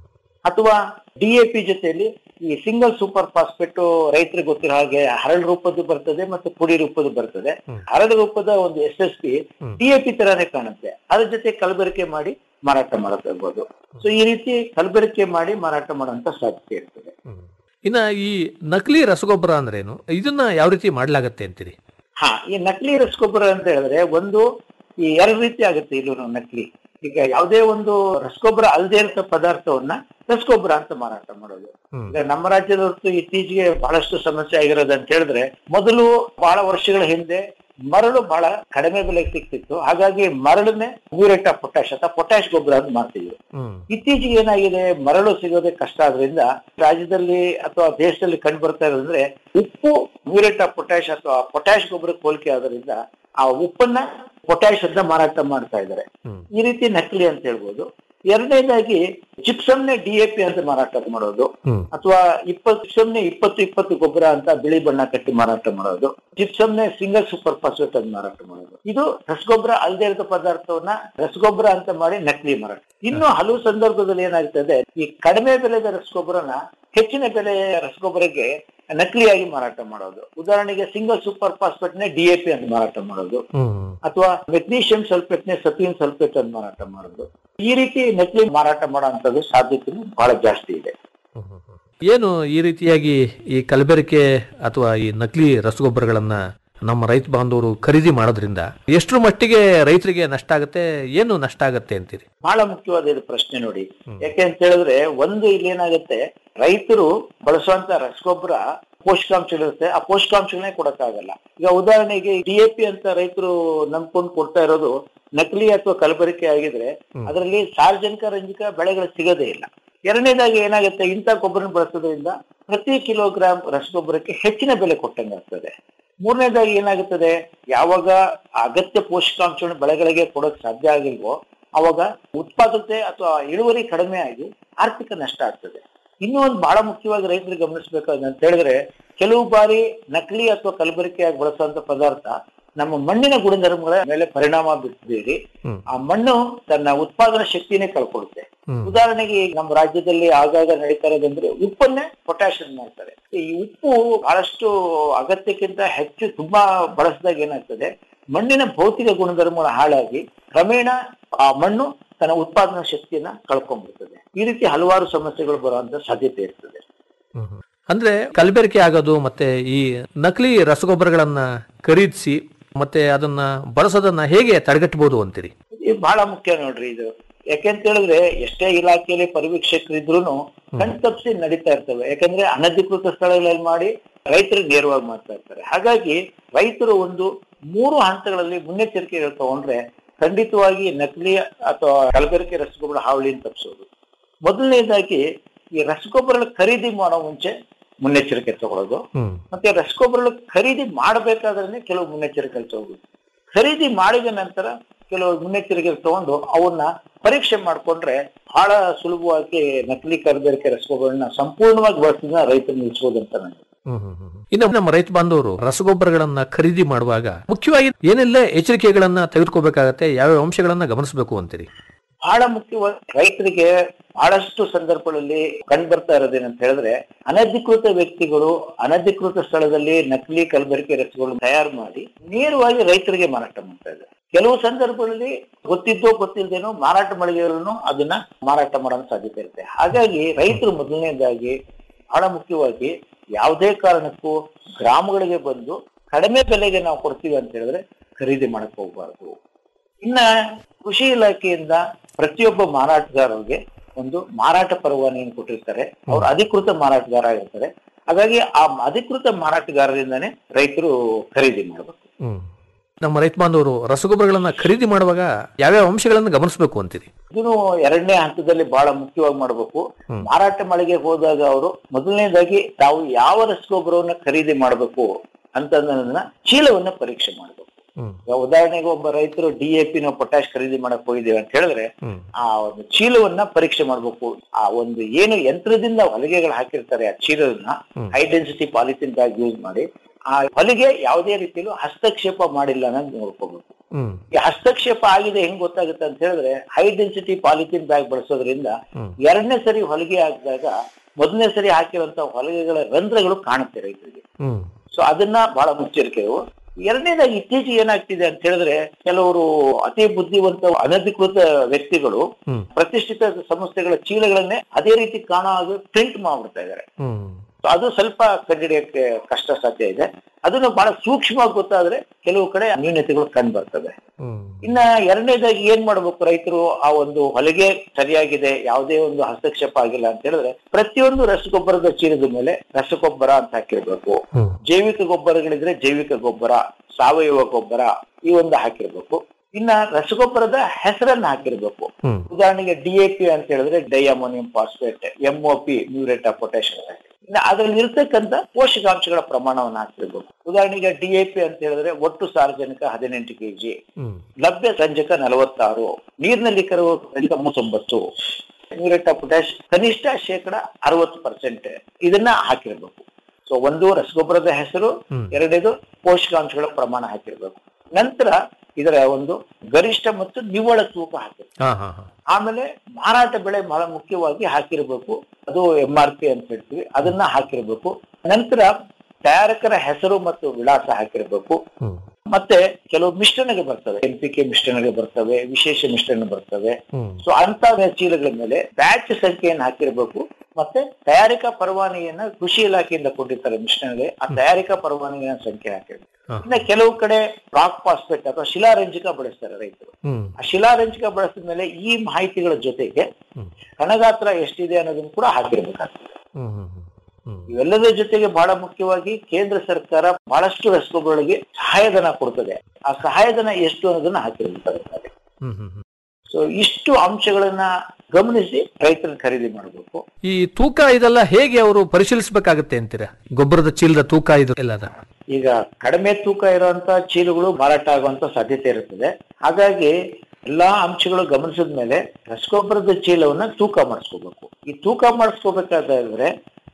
ಅಥವಾ ಡಿಎಪಿ ಜೊತೆಲಿ ಈ ಸಿಂಗಲ್ ಸೂಪರ್ ಫಾಸ್ಫೇಟ್ ರೈತರಿಗೆ ಗೊತ್ತಿರೋ ಹಾಗೆ ಹರಳು ರೂಪದ್ದು ಬರ್ತದೆ ಮತ್ತು ಪುಡಿ ರೂಪದ್ದು ಬರ್ತದೆ ಹರಳು ರೂಪದ ಒಂದು ಎಸ್ ಎಸ್ ಪಿ ಡಿಎಪಿ ತರಾನೇ ಕಾಣುತ್ತೆ ಅದ್ರ ಜೊತೆ ಕಲಬೆರಕೆ ಮಾಡಿ ಮಾರಾಟ ಮಾಡಬಹುದು ಸೊ ಈ ರೀತಿ ಕಲಬೆರಕೆ ಮಾಡಿ ಮಾರಾಟ ಮಾಡುವಂತ ಸಾಧ್ಯತೆ ಇರ್ತದೆ ಇನ್ನ ಈ ನಕಲಿ ರಸಗೊಬ್ಬರ ಅಂದ್ರೇನು ಇದನ್ನ ಯಾವ ರೀತಿ ಮಾಡ್ಲಾಗತ್ತೆ ಅಂತೀರಿ ಹಾ ಈ ನಕಲಿ ರಸಗೊಬ್ಬರ ಅಂತ ಹೇಳಿದ್ರೆ ಒಂದು ಈ ಎರಡು ರೀತಿ ಆಗುತ್ತೆ ಇದು ನಕಲಿ ಈಗ ಯಾವುದೇ ಒಂದು ರಸಗೊಬ್ಬರ ಅಲ್ಲದೆ ಇರೋ ಪದಾರ್ಥವನ್ನ ರಸಗೊಬ್ಬರ ಅಂತ ಮಾರಾಟ ಮಾಡೋದು ಈಗ ನಮ್ಮ ರಾಜ್ಯದ ಹೊರತು ಇತ್ತೀಚೆಗೆ ಬಹಳಷ್ಟು ಸಮಸ್ಯೆ ಆಗಿರೋದು ಅಂತ ಹೇಳಿದ್ರೆ ಮೊದಲು ಬಹಳ ವರ್ಷಗಳ ಹಿಂದೆ ಮರಳು ಬಹಳ ಕಡಿಮೆ ಬೆಲೆಗೆ ಸಿಗ್ತಿತ್ತು ಹಾಗಾಗಿ ಮರಳನ್ನೇ ಮ್ಯೂರೇಟ್ ಆಫ್ ಪೊಟ್ಯಾಶ್ ಅಥವಾ ಪೊಟ್ಯಾಶ್ ಗೊಬ್ಬರ ಅಂತ ಮಾಡ್ತಿದ್ರು ಇತ್ತೀಚೆಗೆ ಏನಾಗಿದೆ ಮರಳು ಸಿಗೋದೇ ಕಷ್ಟ ಆದ್ರಿಂದ ರಾಜ್ಯದಲ್ಲಿ ಅಥವಾ ದೇಶದಲ್ಲಿ ಕಂಡು ಬರ್ತಾ ಇರೋದಂದ್ರೆ ಉಪ್ಪು ಮ್ಯೂರೇಟ್ ಆಫ್ ಪೊಟ್ಯಾಶ್ ಅಥವಾ ಪೊಟ್ಯಾಶ್ ಗೊಬ್ಬರ ಹೋಲಿಕೆ ಆದ್ರಿಂದ ಆ ಉಪ್ಪನ್ನ ಪೊಟ್ಯಾಶ್ ಅಂತ ಮಾರಾಟ ಮಾಡ್ತಾ ಇದ್ದಾರೆ ಈ ರೀತಿ ನಕಲಿ ಅಂತ ಹೇಳ್ಬೋದು ಎರಡನೇದಾಗಿ ಜಿಪ್ಸಮ್ನೆ ಡಿಎಪಿ ಅಂತ ಮಾರಾಟ ಮಾಡೋದು ಅಥವಾ ಇಪ್ಪತ್ತು ಜಿಪ್ಸಮ್ನೆ ಇಪ್ಪತ್ತು ಇಪ್ಪತ್ತು ಗೊಬ್ಬರ ಅಂತ ಬಿಳಿ ಬಣ್ಣ ಕಟ್ಟಿ ಮಾರಾಟ ಮಾಡೋದು ಜಿಪ್ಸಮ್ನೆ ಸಿಂಗಲ್ ಸೂಪರ್ ಫಾಸ್ಫೇಟ್ ಅಂತ ಮಾರಾಟ ಮಾಡೋದು ಇದು ರಸಗೊಬ್ಬರ ಅಲ್ಲದೆ ಇರೋ ಪದಾರ್ಥವನ್ನ ರಸಗೊಬ್ಬರ ಅಂತ ಮಾಡಿ ನಕಲಿ ಮಾರಾಟ ಇನ್ನು ಹಲವು ಸಂದರ್ಭದಲ್ಲಿ ಏನಾಗ್ತದೆ ಈ ಕಡಿಮೆ ಬೆಲೆದ ರಸಗೊಬ್ಬರನ ಹೆಚ್ಚಿನ ಬೆಲೆಯ ರಸಗೊಬ್ಬರಕ್ಕೆ ನಕಲಿಯಾಗಿ ಮಾರಾಟ ಮಾಡೋದು ಉದಾಹರಣೆಗೆ ಸಿಂಗಲ್ ಸೂಪರ್ ಫಾಸ್ಫೇಟ್ ನೇ ಡಿಎಪಿ ಅಂತ ಮಾರಾಟ ಮಾಡೋದು ಅಥವಾ ಮೆಗ್ನೀಷಿಯಂ ಸಲ್ಫೇಟ್ ನೇ ಸತುವಿನ್ ಸಲ್ಫೇಟ್ ಅಂತ ಮಾರಾಟ ಮಾಡೋದು ಈ ರೀತಿ ನಕಲಿ ಮಾರಾಟ ಮಾಡುವಂತದ್ದು ಸಾಧ್ಯತೆ ಬಹಳ ಜಾಸ್ತಿ ಇದೆ ಏನು ಈ ರೀತಿಯಾಗಿ ಈ ಕಲಬೆರಕೆ ಅಥವಾ ಈ ನಕಲಿ ರಸಗೊಬ್ಬರಗಳನ್ನ ನಮ್ಮ ರೈತ ಬಾಂಧವರು ಖರೀದಿ ಮಾಡೋದ್ರಿಂದ ಎಷ್ಟರ ಮಟ್ಟಿಗೆ ರೈತರಿಗೆ ನಷ್ಟ ಆಗುತ್ತೆ ಏನು ನಷ್ಟ ಆಗುತ್ತೆ ಅಂತೀರಿ ಬಹಳ ಮುಖ್ಯವಾದ ಇದು ಪ್ರಶ್ನೆ ನೋಡಿ ಯಾಕೆ ಅಂತ ಹೇಳಿದ್ರೆ ಒಂದು ಇಲ್ಲಿ ಏನಾಗುತ್ತೆ ರೈತರು ಬಳಸುವಂತ ರಸಗೊಬ್ಬರ ಪೋಷಕಾಂಶಗಳಿರುತ್ತೆ ಆ ಪೋಷಕಾಂಶಗಳನ್ನೇ ಕೊಡಕ್ಕಾಗಲ್ಲ ಈಗ ಉದಾಹರಣೆಗೆ ಡಿಎಪಿ ಅಂತ ರೈತರು ನಂಬ್ಕೊಂಡು ಕೊಡ್ತಾ ಇರೋದು ನಕಲಿ ಅಥವಾ ಕಲಬೆರಕೆ ಆಗಿದ್ರೆ ಅದರಲ್ಲಿ ಸಾರ್ವಜನಿಕ ರಂಜಕ ಬೆಳೆಗಳು ಸಿಗೋದೇ ಇಲ್ಲ ಎರಡನೇದಾಗಿ ಏನಾಗುತ್ತೆ ಇಂಥ ಗೊಬ್ಬರ ಬಳಸೋದ್ರಿಂದ ಪ್ರತಿ ಕಿಲೋಗ್ರಾಮ್ ರಸಗೊಬ್ಬರಕ್ಕೆ ಹೆಚ್ಚಿನ ಬೆಲೆ ಕೊಟ್ಟಂಗಾಗ್ತದೆ ಮೂರನೇದಾಗಿ ಏನಾಗುತ್ತದೆ ಯಾವಾಗ ಅಗತ್ಯ ಪೋಷಕಾಂಶಗಳನ್ನು ಬೆಳೆಗಳಿಗೆ ಕೊಡೋಕ್ ಸಾಧ್ಯ ಆಗಿಲ್ವೋ ಅವಾಗ ಉತ್ಪಾದಕತೆ ಅಥವಾ ಇಳುವರಿ ಕಡಿಮೆ ಆಗಿ ಆರ್ಥಿಕ ನಷ್ಟ ಆಗ್ತದೆ ಇನ್ನೂ ಒಂದು ಬಹಳ ಮುಖ್ಯವಾಗಿ ರೈತರು ಗಮನಿಸಬೇಕಾದ ಅಂತ ಹೇಳಿದ್ರೆ ಕೆಲವು ಬಾರಿ ನಕಲಿ ಅಥವಾ ಕಲಬೆರಕೆಯಾಗಿ ಬಳಸುವಂತ ಪದಾರ್ಥ ನಮ್ಮ ಮಣ್ಣಿನ ಗುಣಧರ್ಮಗಳ ಮೇಲೆ ಪರಿಣಾಮ ಬೀರಿ ಆ ಮಣ್ಣು ತನ್ನ ಉತ್ಪಾದನಾ ಶಕ್ತಿನೇ ಕಳ್ಕೊಳ್ಳುತ್ತೆ ಉದಾಹರಣೆಗೆ ಈಗ ನಮ್ಮ ರಾಜ್ಯದಲ್ಲಿ ಆಗಾಗ ನಡೀತಾ ಇರೋದಂದ್ರೆ ಉಪ್ಪನ್ನೇ ಪೊಟ್ಯಾಷಿಯಂ ಮಾಡ್ತಾರೆ ಈ ಉಪ್ಪು ಬಹಳಷ್ಟು ಅಗತ್ಯಕ್ಕಿಂತ ಹೆಚ್ಚು ತುಂಬಾ ಬಳಸಿದಾಗ ಏನಾಗ್ತದೆ ಮಣ್ಣಿನ ಭೌತಿಕ ಗುಣಧರ್ಮಗಳು ಹಾಳಾಗಿ ಕ್ರಮೇಣ ಆ ಮಣ್ಣು ತನ್ನ ಉತ್ಪಾದನಾ ಶಕ್ತಿಯನ್ನ ಕಳ್ಕೊಂಡ್ಬಿಡ್ತದೆ ಈ ರೀತಿ ಹಲವಾರು ಸಮಸ್ಯೆಗಳು ಬರುವಂತ ಸಾಧ್ಯತೆ ಇರ್ತದೆ ಅಂದ್ರೆ ಕಲಬೆರಕೆ ಆಗೋದು ಮತ್ತೆ ಈ ನಕಲಿ ರಸಗೊಬ್ಬರಗಳನ್ನ ಖರೀದಿಸಿ ಮತ್ತೆ ಅದನ್ನ ಬಳಸೋದನ್ನ ಹೇಗೆ ತಡೆಗಟ್ಟಬಹುದು ಅಂತೀರಿ ಇದು ಬಹಳ ಮುಖ್ಯ ನೋಡ್ರಿ ಇದು ಯಾಕೆಂತ ಹೇಳಿದ್ರೆ ಎಷ್ಟೇ ಇಲಾಖೆಯಲ್ಲಿ ಪರಿವೀಕ್ಷಕರಿದ್ರು ಕಣ್ ತಪ್ಪಿಸಿ ನಡೀತಾ ಇರ್ತವೆ ಯಾಕಂದ್ರೆ ಅನಧಿಕೃತ ಸ್ಥಳಗಳಲ್ಲಿ ಮಾಡಿ ರೈತರಿಗೆ ನೇರವಾಗಿ ಮಾಡ್ತಾ ಇರ್ತಾರೆ ಹಾಗಾಗಿ ರೈತರು ಒಂದು ಮೂರು ಹಂತಗಳಲ್ಲಿ ಮುನ್ನೆಚ್ಚರಿಕೆಗಳು ತಗೊಂಡ್ರೆ ಖಂಡಿತವಾಗಿ ನಕಲಿ ಅಥವಾ ಕಲಬೆರಕೆ ರಸಗೊಬ್ಬರ ಹಾವಳಿಯನ್ನು ತಪ್ಪಿಸೋದು ಮೊದಲನೇದಾಗಿ ಈ ರಸಗೊಬ್ಬರ ಖರೀದಿ ಮಾಡೋ ಮುಂಚೆ ಮುನ್ನೆಚ್ಚರಿಕೆ ತಗೊಳ್ಳೋದು ಮತ್ತೆ ರಸಗೊಬ್ಬರ ಖರೀದಿ ಮಾಡಬೇಕಾದ್ರೆ ಕೆಲವು ಮುನ್ನೆಚ್ಚರಿಕೆ ತಗೋಬೇಕು ಖರೀದಿ ಮಾಡಿದ ನಂತರ ಕೆಲವು ಮುನ್ನೆಚ್ಚರಿಕೆ ತಗೊಂಡು ಅವನ್ನ ಪರೀಕ್ಷೆ ಮಾಡ್ಕೊಂಡ್ರೆ ಬಹಳ ಸುಲಭವಾಗಿ ನಕಲಿ ಕಲಬೆರಕೆ ರಸಗೊಬ್ಬರನ್ನ ಸಂಪೂರ್ಣವಾಗಿ ಬಳಸಿದ ರೈತರು ನಿಲ್ಲಿಸಬಹುದು ಅಂತ ನನಗೆ ಇನ್ನು ನಮ್ಮ ರೈತ ಬಾಂಧವರು ರಸಗೊಬ್ಬರಗಳನ್ನ ಖರೀದಿ ಮಾಡುವಾಗ ಮುಖ್ಯವಾಗಿ ಏನೆಲ್ಲ ಎಚ್ಚರಿಕೆಗಳನ್ನ ತೆಗೆದುಕೋಬೇಕಾಗತ್ತೆ ಯಾವ್ಯಾವ ಅಂಶಗಳನ್ನ ಗಮನಿಸಬೇಕು ಅಂತೀರಿ ಬಹಳ ಮುಖ್ಯವಾಗಿ ರೈತರಿಗೆ ಬಹಳಷ್ಟು ಸಂದರ್ಭಗಳಲ್ಲಿ ಕಂಡು ಬರ್ತಾ ಇರೋದೇನಂತ ಹೇಳಿದ್ರೆ ಅನಧಿಕೃತ ವ್ಯಕ್ತಿಗಳು ಅನಧಿಕೃತ ಸ್ಥಳದಲ್ಲಿ ನಕಲಿ ಕಲಬೆರಕೆ ರಸಗಳನ್ನು ತಯಾರು ಮಾಡಿ ನೇರವಾಗಿ ರೈತರಿಗೆ ಮಾರಾಟ ಮಾಡ್ತಾ ಇದ್ದಾರೆ ಕೆಲವು ಸಂದರ್ಭಗಳಲ್ಲಿ ಗೊತ್ತಿದ್ದೋ ಗೊತ್ತಿಲ್ಲದೇನೋ ಮಾರಾಟ ಮಳಿಗೆಗಳನ್ನು ಅದನ್ನ ಮಾರಾಟ ಮಾಡೋ ಸಾಧ್ಯತೆ ಇರುತ್ತೆ ಹಾಗಾಗಿ ರೈತರು ಮೊದಲನೇದಾಗಿ ಬಹಳ ಮುಖ್ಯವಾಗಿ ಯಾವುದೇ ಕಾರಣಕ್ಕೂ ಗ್ರಾಮಗಳಿಗೆ ಬಂದು ಕಡಿಮೆ ಬೆಲೆಗೆ ನಾವು ಕೊಡ್ತೀವಿ ಅಂತ ಹೇಳಿದ್ರೆ ಖರೀದಿ ಮಾಡಕ್ ಹೋಗ್ಬಾರ್ದು ಇನ್ನ ಕೃಷಿ ಇಲಾಖೆಯಿಂದ ಪ್ರತಿಯೊಬ್ಬ ಮಾರಾಟಗಾರರಿಗೆ ಒಂದು ಮಾರಾಟ ಪರವಾನಿಯನ್ನು ಕೊಟ್ಟಿರ್ತಾರೆ ಅವ್ರು ಅಧಿಕೃತ ಮಾರಾಟಗಾರ ಆಗಿರ್ತಾರೆ ಹಾಗಾಗಿ ಆ ಅಧಿಕೃತ ಮಾರಾಟಗಾರರಿಂದಾನೇ ರೈತರು ಖರೀದಿ ಮಾಡಬೇಕು ನಮ್ಮ ರೈತ ಬಾಂಧವರು ರಸಗೊಬ್ಬರಗಳನ್ನ ಖರೀದಿ ಮಾಡುವಾಗ ಯಾವ್ಯಾವ ಅಂಶಗಳನ್ನ ಗಮನಿಸಬೇಕು ಅಂತೀರಿ ಇದನ್ನು ಎರಡನೇ ಹಂತದಲ್ಲಿ ಬಹಳ ಮುಖ್ಯವಾಗಿ ಮಾಡಬೇಕು ಮಾರಾಟ ಮಳಿಗೆ ಹೋದಾಗ ಅವರು ಮೊದಲನೇದಾಗಿ ತಾವು ಯಾವ ರಸಗೊಬ್ಬರವನ್ನ ಖರೀದಿ ಮಾಡಬೇಕು ಅಂತಂದನ್ನ ಚೀಲವನ್ನ ಪರೀಕ್ಷೆ ಮಾಡಬೇಕು ಈಗ ಉದಾಹರಣೆಗೆ ಒಬ್ಬ ರೈತರು ಡಿ ಎ ಪಿ ನಾವು ಪೊಟ್ಯಾಶ್ ಖರೀದಿ ಮಾಡಕ್ ಹೋಗಿದ್ದೇವೆ ಅಂತ ಹೇಳಿದ್ರೆ ಆ ಒಂದು ಚೀಲವನ್ನ ಪರೀಕ್ಷೆ ಮಾಡ್ಬೇಕು ಆ ಒಂದು ಏನು ಯಂತ್ರದಿಂದ ಹೊಲಿಗೆಗಳು ಹಾಕಿರ್ತಾರೆ ಆ ಚೀಲವನ್ನ high density polythene bag use ಮಾಡಿ ಆ ಹೊಲಿಗೆ ಯಾವುದೇ ರೀತಿಯಲ್ಲೂ ಹಸ್ತಕ್ಷೇಪ ಮಾಡಿಲ್ಲ ಅನ್ನೋದು ನೋಡ್ಕೋಬೇಕು ಈ ಹಸ್ತಕ್ಷೇಪ ಆಗಿದೆ ಹೆಂಗ್ ಗೊತ್ತಾಗುತ್ತೆ ಅಂತ ಹೇಳಿದ್ರೆ ಹೈ ಡೆನ್ಸಿಟಿ ಪಾಲಿಥಿನ್ ಬ್ಯಾಗ್ ಬಳಸೋದ್ರಿಂದ ಎರಡನೇ ಸರಿ ಹೊಲಿಗೆ ಹಾಕಿದಾಗ ಮೊದಲನೇ ಸರಿ ಹಾಕಿರುವಂತ ಹೊಲಿಗೆಗಳ ರಂಧ್ರಗಳು ಕಾಣುತ್ತೆ ರೈತರಿಗೆ ಸೊ ಅದನ್ನ ಬಹಳ ಮುಚ್ಚರಿಕೆಯು ಎರಡನೇದಾಗಿ ಇತ್ತೀಚೆಗೆ ಏನಾಗ್ತಿದೆ ಅಂತ ಹೇಳಿದ್ರೆ ಕೆಲವರು ಅತಿ ಬುದ್ಧಿವಂತ ಅನಧಿಕೃತ ವ್ಯಕ್ತಿಗಳು ಪ್ರತಿಷ್ಠಿತ ಸಂಸ್ಥೆಗಳ ಚೀಲಗಳನ್ನೇ ಅದೇ ರೀತಿ ಕಾಣೋ ಹಾಗೆ ಪ್ರಿಂಟ್ ಮಾಡ್ಬಿಡ್ತಾ ಇದ್ದಾರೆ So ಅದು ಸ್ವಲ್ಪ ಕಂಡುಹಿಡಿಯಕ್ಕೆ ಕಷ್ಟ ಸಾಧ್ಯ ಇದೆ ಅದನ್ನು ಬಹಳ ಸೂಕ್ಷ್ಮವಾಗಿ ಗೊತ್ತಾದ್ರೆ ಕೆಲವು ಕಡೆ ನ್ಯೂನತೆಗಳು ಕಂಡು ಬರ್ತವೆ ಇನ್ನ ಎರಡನೇದಾಗಿ ಏನ್ ಮಾಡ್ಬೇಕು ರೈತರು ಆ ಒಂದು ಹೊಲಿಗೆ ಸರಿಯಾಗಿದೆ ಯಾವುದೇ ಒಂದು ಹಸ್ತಕ್ಷೇಪ ಆಗಿಲ್ಲ ಅಂತ ಹೇಳಿದ್ರೆ ಪ್ರತಿಯೊಂದು ರಸಗೊಬ್ಬರದ ಚೀಲದ ಮೇಲೆ ರಸಗೊಬ್ಬರ ಅಂತ ಹಾಕಿರ್ಬೇಕು ಜೈವಿಕ ಗೊಬ್ಬರಗಳಿದ್ರೆ ಜೈವಿಕ ಗೊಬ್ಬರ ಸಾವಯವ ಗೊಬ್ಬರ ಈ ಒಂದು ಹಾಕಿರ್ಬೇಕು ಇನ್ನ ರಸಗೊಬ್ಬರದ ಹೆಸರನ್ನ ಹಾಕಿರ್ಬೇಕು ಉದಾಹರಣೆಗೆ ಡಿ ಎ ಪಿ ಅಂತ ಹೇಳಿದ್ರೆ diammonium phosphate MO P muriate of potassium ಇನ್ನು ಅದ್ರಲ್ಲಿ ಇರ್ತಕ್ಕಂಥ ಪೋಷಕಾಂಶಗಳ ಪ್ರಮಾಣವನ್ನು ಹಾಕಿರ್ಬೇಕು ಉದಾಹರಣೆಗೆ ಡಿ ಎ ಪಿ ಅಂತ ಹೇಳಿದ್ರೆ ಒಟ್ಟು ಸಾರ್ವಜನಿಕ ಹದಿನೆಂಟು ಕೆಜಿ ಲಭ್ಯ ರಂಜಕ ನಲವತ್ತಾರು ನೀರಿನಲ್ಲಿ ಕರುವ ರಂಜಕ ಮೂವತ್ತೊಂಬತ್ತು ಮ್ಯೂರೇಟ್ ಆಫ್ ಪೊಟ್ಯಾಶ್ ಕನಿಷ್ಠ ಶೇಕಡ ಅರವತ್ತು ಪರ್ಸೆಂಟ್ ಇದನ್ನ ಹಾಕಿರ್ಬೇಕು ಸೊ ಒಂದು ರಸಗೊಬ್ಬರದ ಹೆಸರು ಎರಡನೇದು ಪೋಷಕಾಂಶಗಳ ಪ್ರಮಾಣ ಹಾಕಿರ್ಬೇಕು ನಂತರ ಇದರ ಒಂದು ಗರಿಷ್ಠ ಮತ್ತು ನಿವ್ವಳ ತೂಕ ಹಾಕಿರ್ಬೇಕು ಹಾ ಹಾ ಹಾ ಆಮೇಲೆ ಮಾರಾಟ ಬೆಳೆ ಬಹಳ ಮುಖ್ಯವಾಗಿ ಹಾಕಿರ್ಬೇಕು ಅದು ಎಂ ಆರ್ ಪಿ ಅಂತ ಹೇಳ್ತೀವಿ ಅದನ್ನ ಹಾಕಿರ್ಬೇಕು ನಂತರ ತಯಾರಕರ ಹೆಸರು ಮತ್ತು ವಿಳಾಸ ಹಾಕಿರ್ಬೇಕು ಮತ್ತೆ ಕೆಲವು ಮಿಶ್ರಣಗಳು ಬರ್ತವೆ ಎನ್ ಪಿ ಕೆ ಮಿಶ್ರಣಗಳು ಬರ್ತವೆ ವಿಶೇಷ ಮಿಶ್ರಣ ಬರ್ತವೆ ಸೊ ಅಂತ ಚೀಲಗಳ ಮೇಲೆ ಬ್ಯಾಚ್ ಸಂಖ್ಯೆಯನ್ನು ಹಾಕಿರ್ಬೇಕು ಮತ್ತೆ ತಯಾರಿಕಾ ಪರವಾನಗಿಯನ್ನ ಕೃಷಿ ಇಲಾಖೆಯಿಂದ ಕೊಟ್ಟಿರ್ತಾರೆ ಮಿಶ್ರಣಗಳಿಗೆ ಆ ತಯಾರಿಕಾ ಪರವಾನಗಿಯ ಸಂಖ್ಯೆ ಹಾಕಿರ್ಬೇಕು ಇನ್ನ ಕೆಲವು ಕಡೆ ರಾಕ್ ಫಾಸ್ಫೇಟ್ ಅಥವಾ ಶಿಲಾರಂಜಕ ಬಳಸ್ತಾರೆ ರೈತರು ಆ ಶಿಲಾರಂಜಕ ಬಳಸಿದ ಮೇಲೆ ಈ ಮಾಹಿತಿಗಳ ಜೊತೆಗೆ ಕಣಗಾತ್ರ ಎಷ್ಟಿದೆ ಅನ್ನೋದನ್ನು ಕೂಡ ಹಾಕಿರ್ಬೇಕಾಗ್ತದೆ ಇವೆಲ್ಲದರ ಜೊತೆಗೆ ಬಹಳ ಮುಖ್ಯವಾಗಿ ಕೇಂದ್ರ ಸರ್ಕಾರ ಬಹಳಷ್ಟು ರಸಗೊಬ್ಬರಗಳಿಗೆ ಸಹಾಯಧನ ಕೊಡ್ತದೆ ಆ ಸಹಾಯಧನ ಎಷ್ಟು ಅನ್ನೋದನ್ನ ಹಾಕಿರ್ಬೇಕಾಗುತ್ತೆ ಸೊ ಇಷ್ಟು ಅಂಶಗಳನ್ನ ಗಮನಿಸಿ ರೈತರು ಖರೀದಿ ಮಾಡಬೇಕು ಈ ತೂಕ ಇದೆಲ್ಲ ಹೇಗೆ ಅವರು ಪರಿಶೀಲಿಸಬೇಕಾಗತ್ತೆ ಅಂತೀರಾ ಗೊಬ್ಬರದ ಚೀಲದ ತೂಕ ಇದು ಎಲ್ಲದ ಈಗ ಕಡಿಮೆ ತೂಕ ಇರುವಂತ ಚೀಲಗಳು ಮಾರಾಟ ಆಗುವಂತ ಸಾಧ್ಯತೆ ಇರುತ್ತದೆ ಹಾಗಾಗಿ ಎಲ್ಲಾ ಅಂಶಗಳು ಗಮನಿಸಿದ ಮೇಲೆ ರಸಗೊಬ್ಬರದ ಚೀಲವನ್ನ ತೂಕ ಮಾಡಿಸ್ಕೋಬೇಕು ಈ ತೂಕ ಮಾಡಿಸ್ಕೋಬೇಕಾದ್ರೆ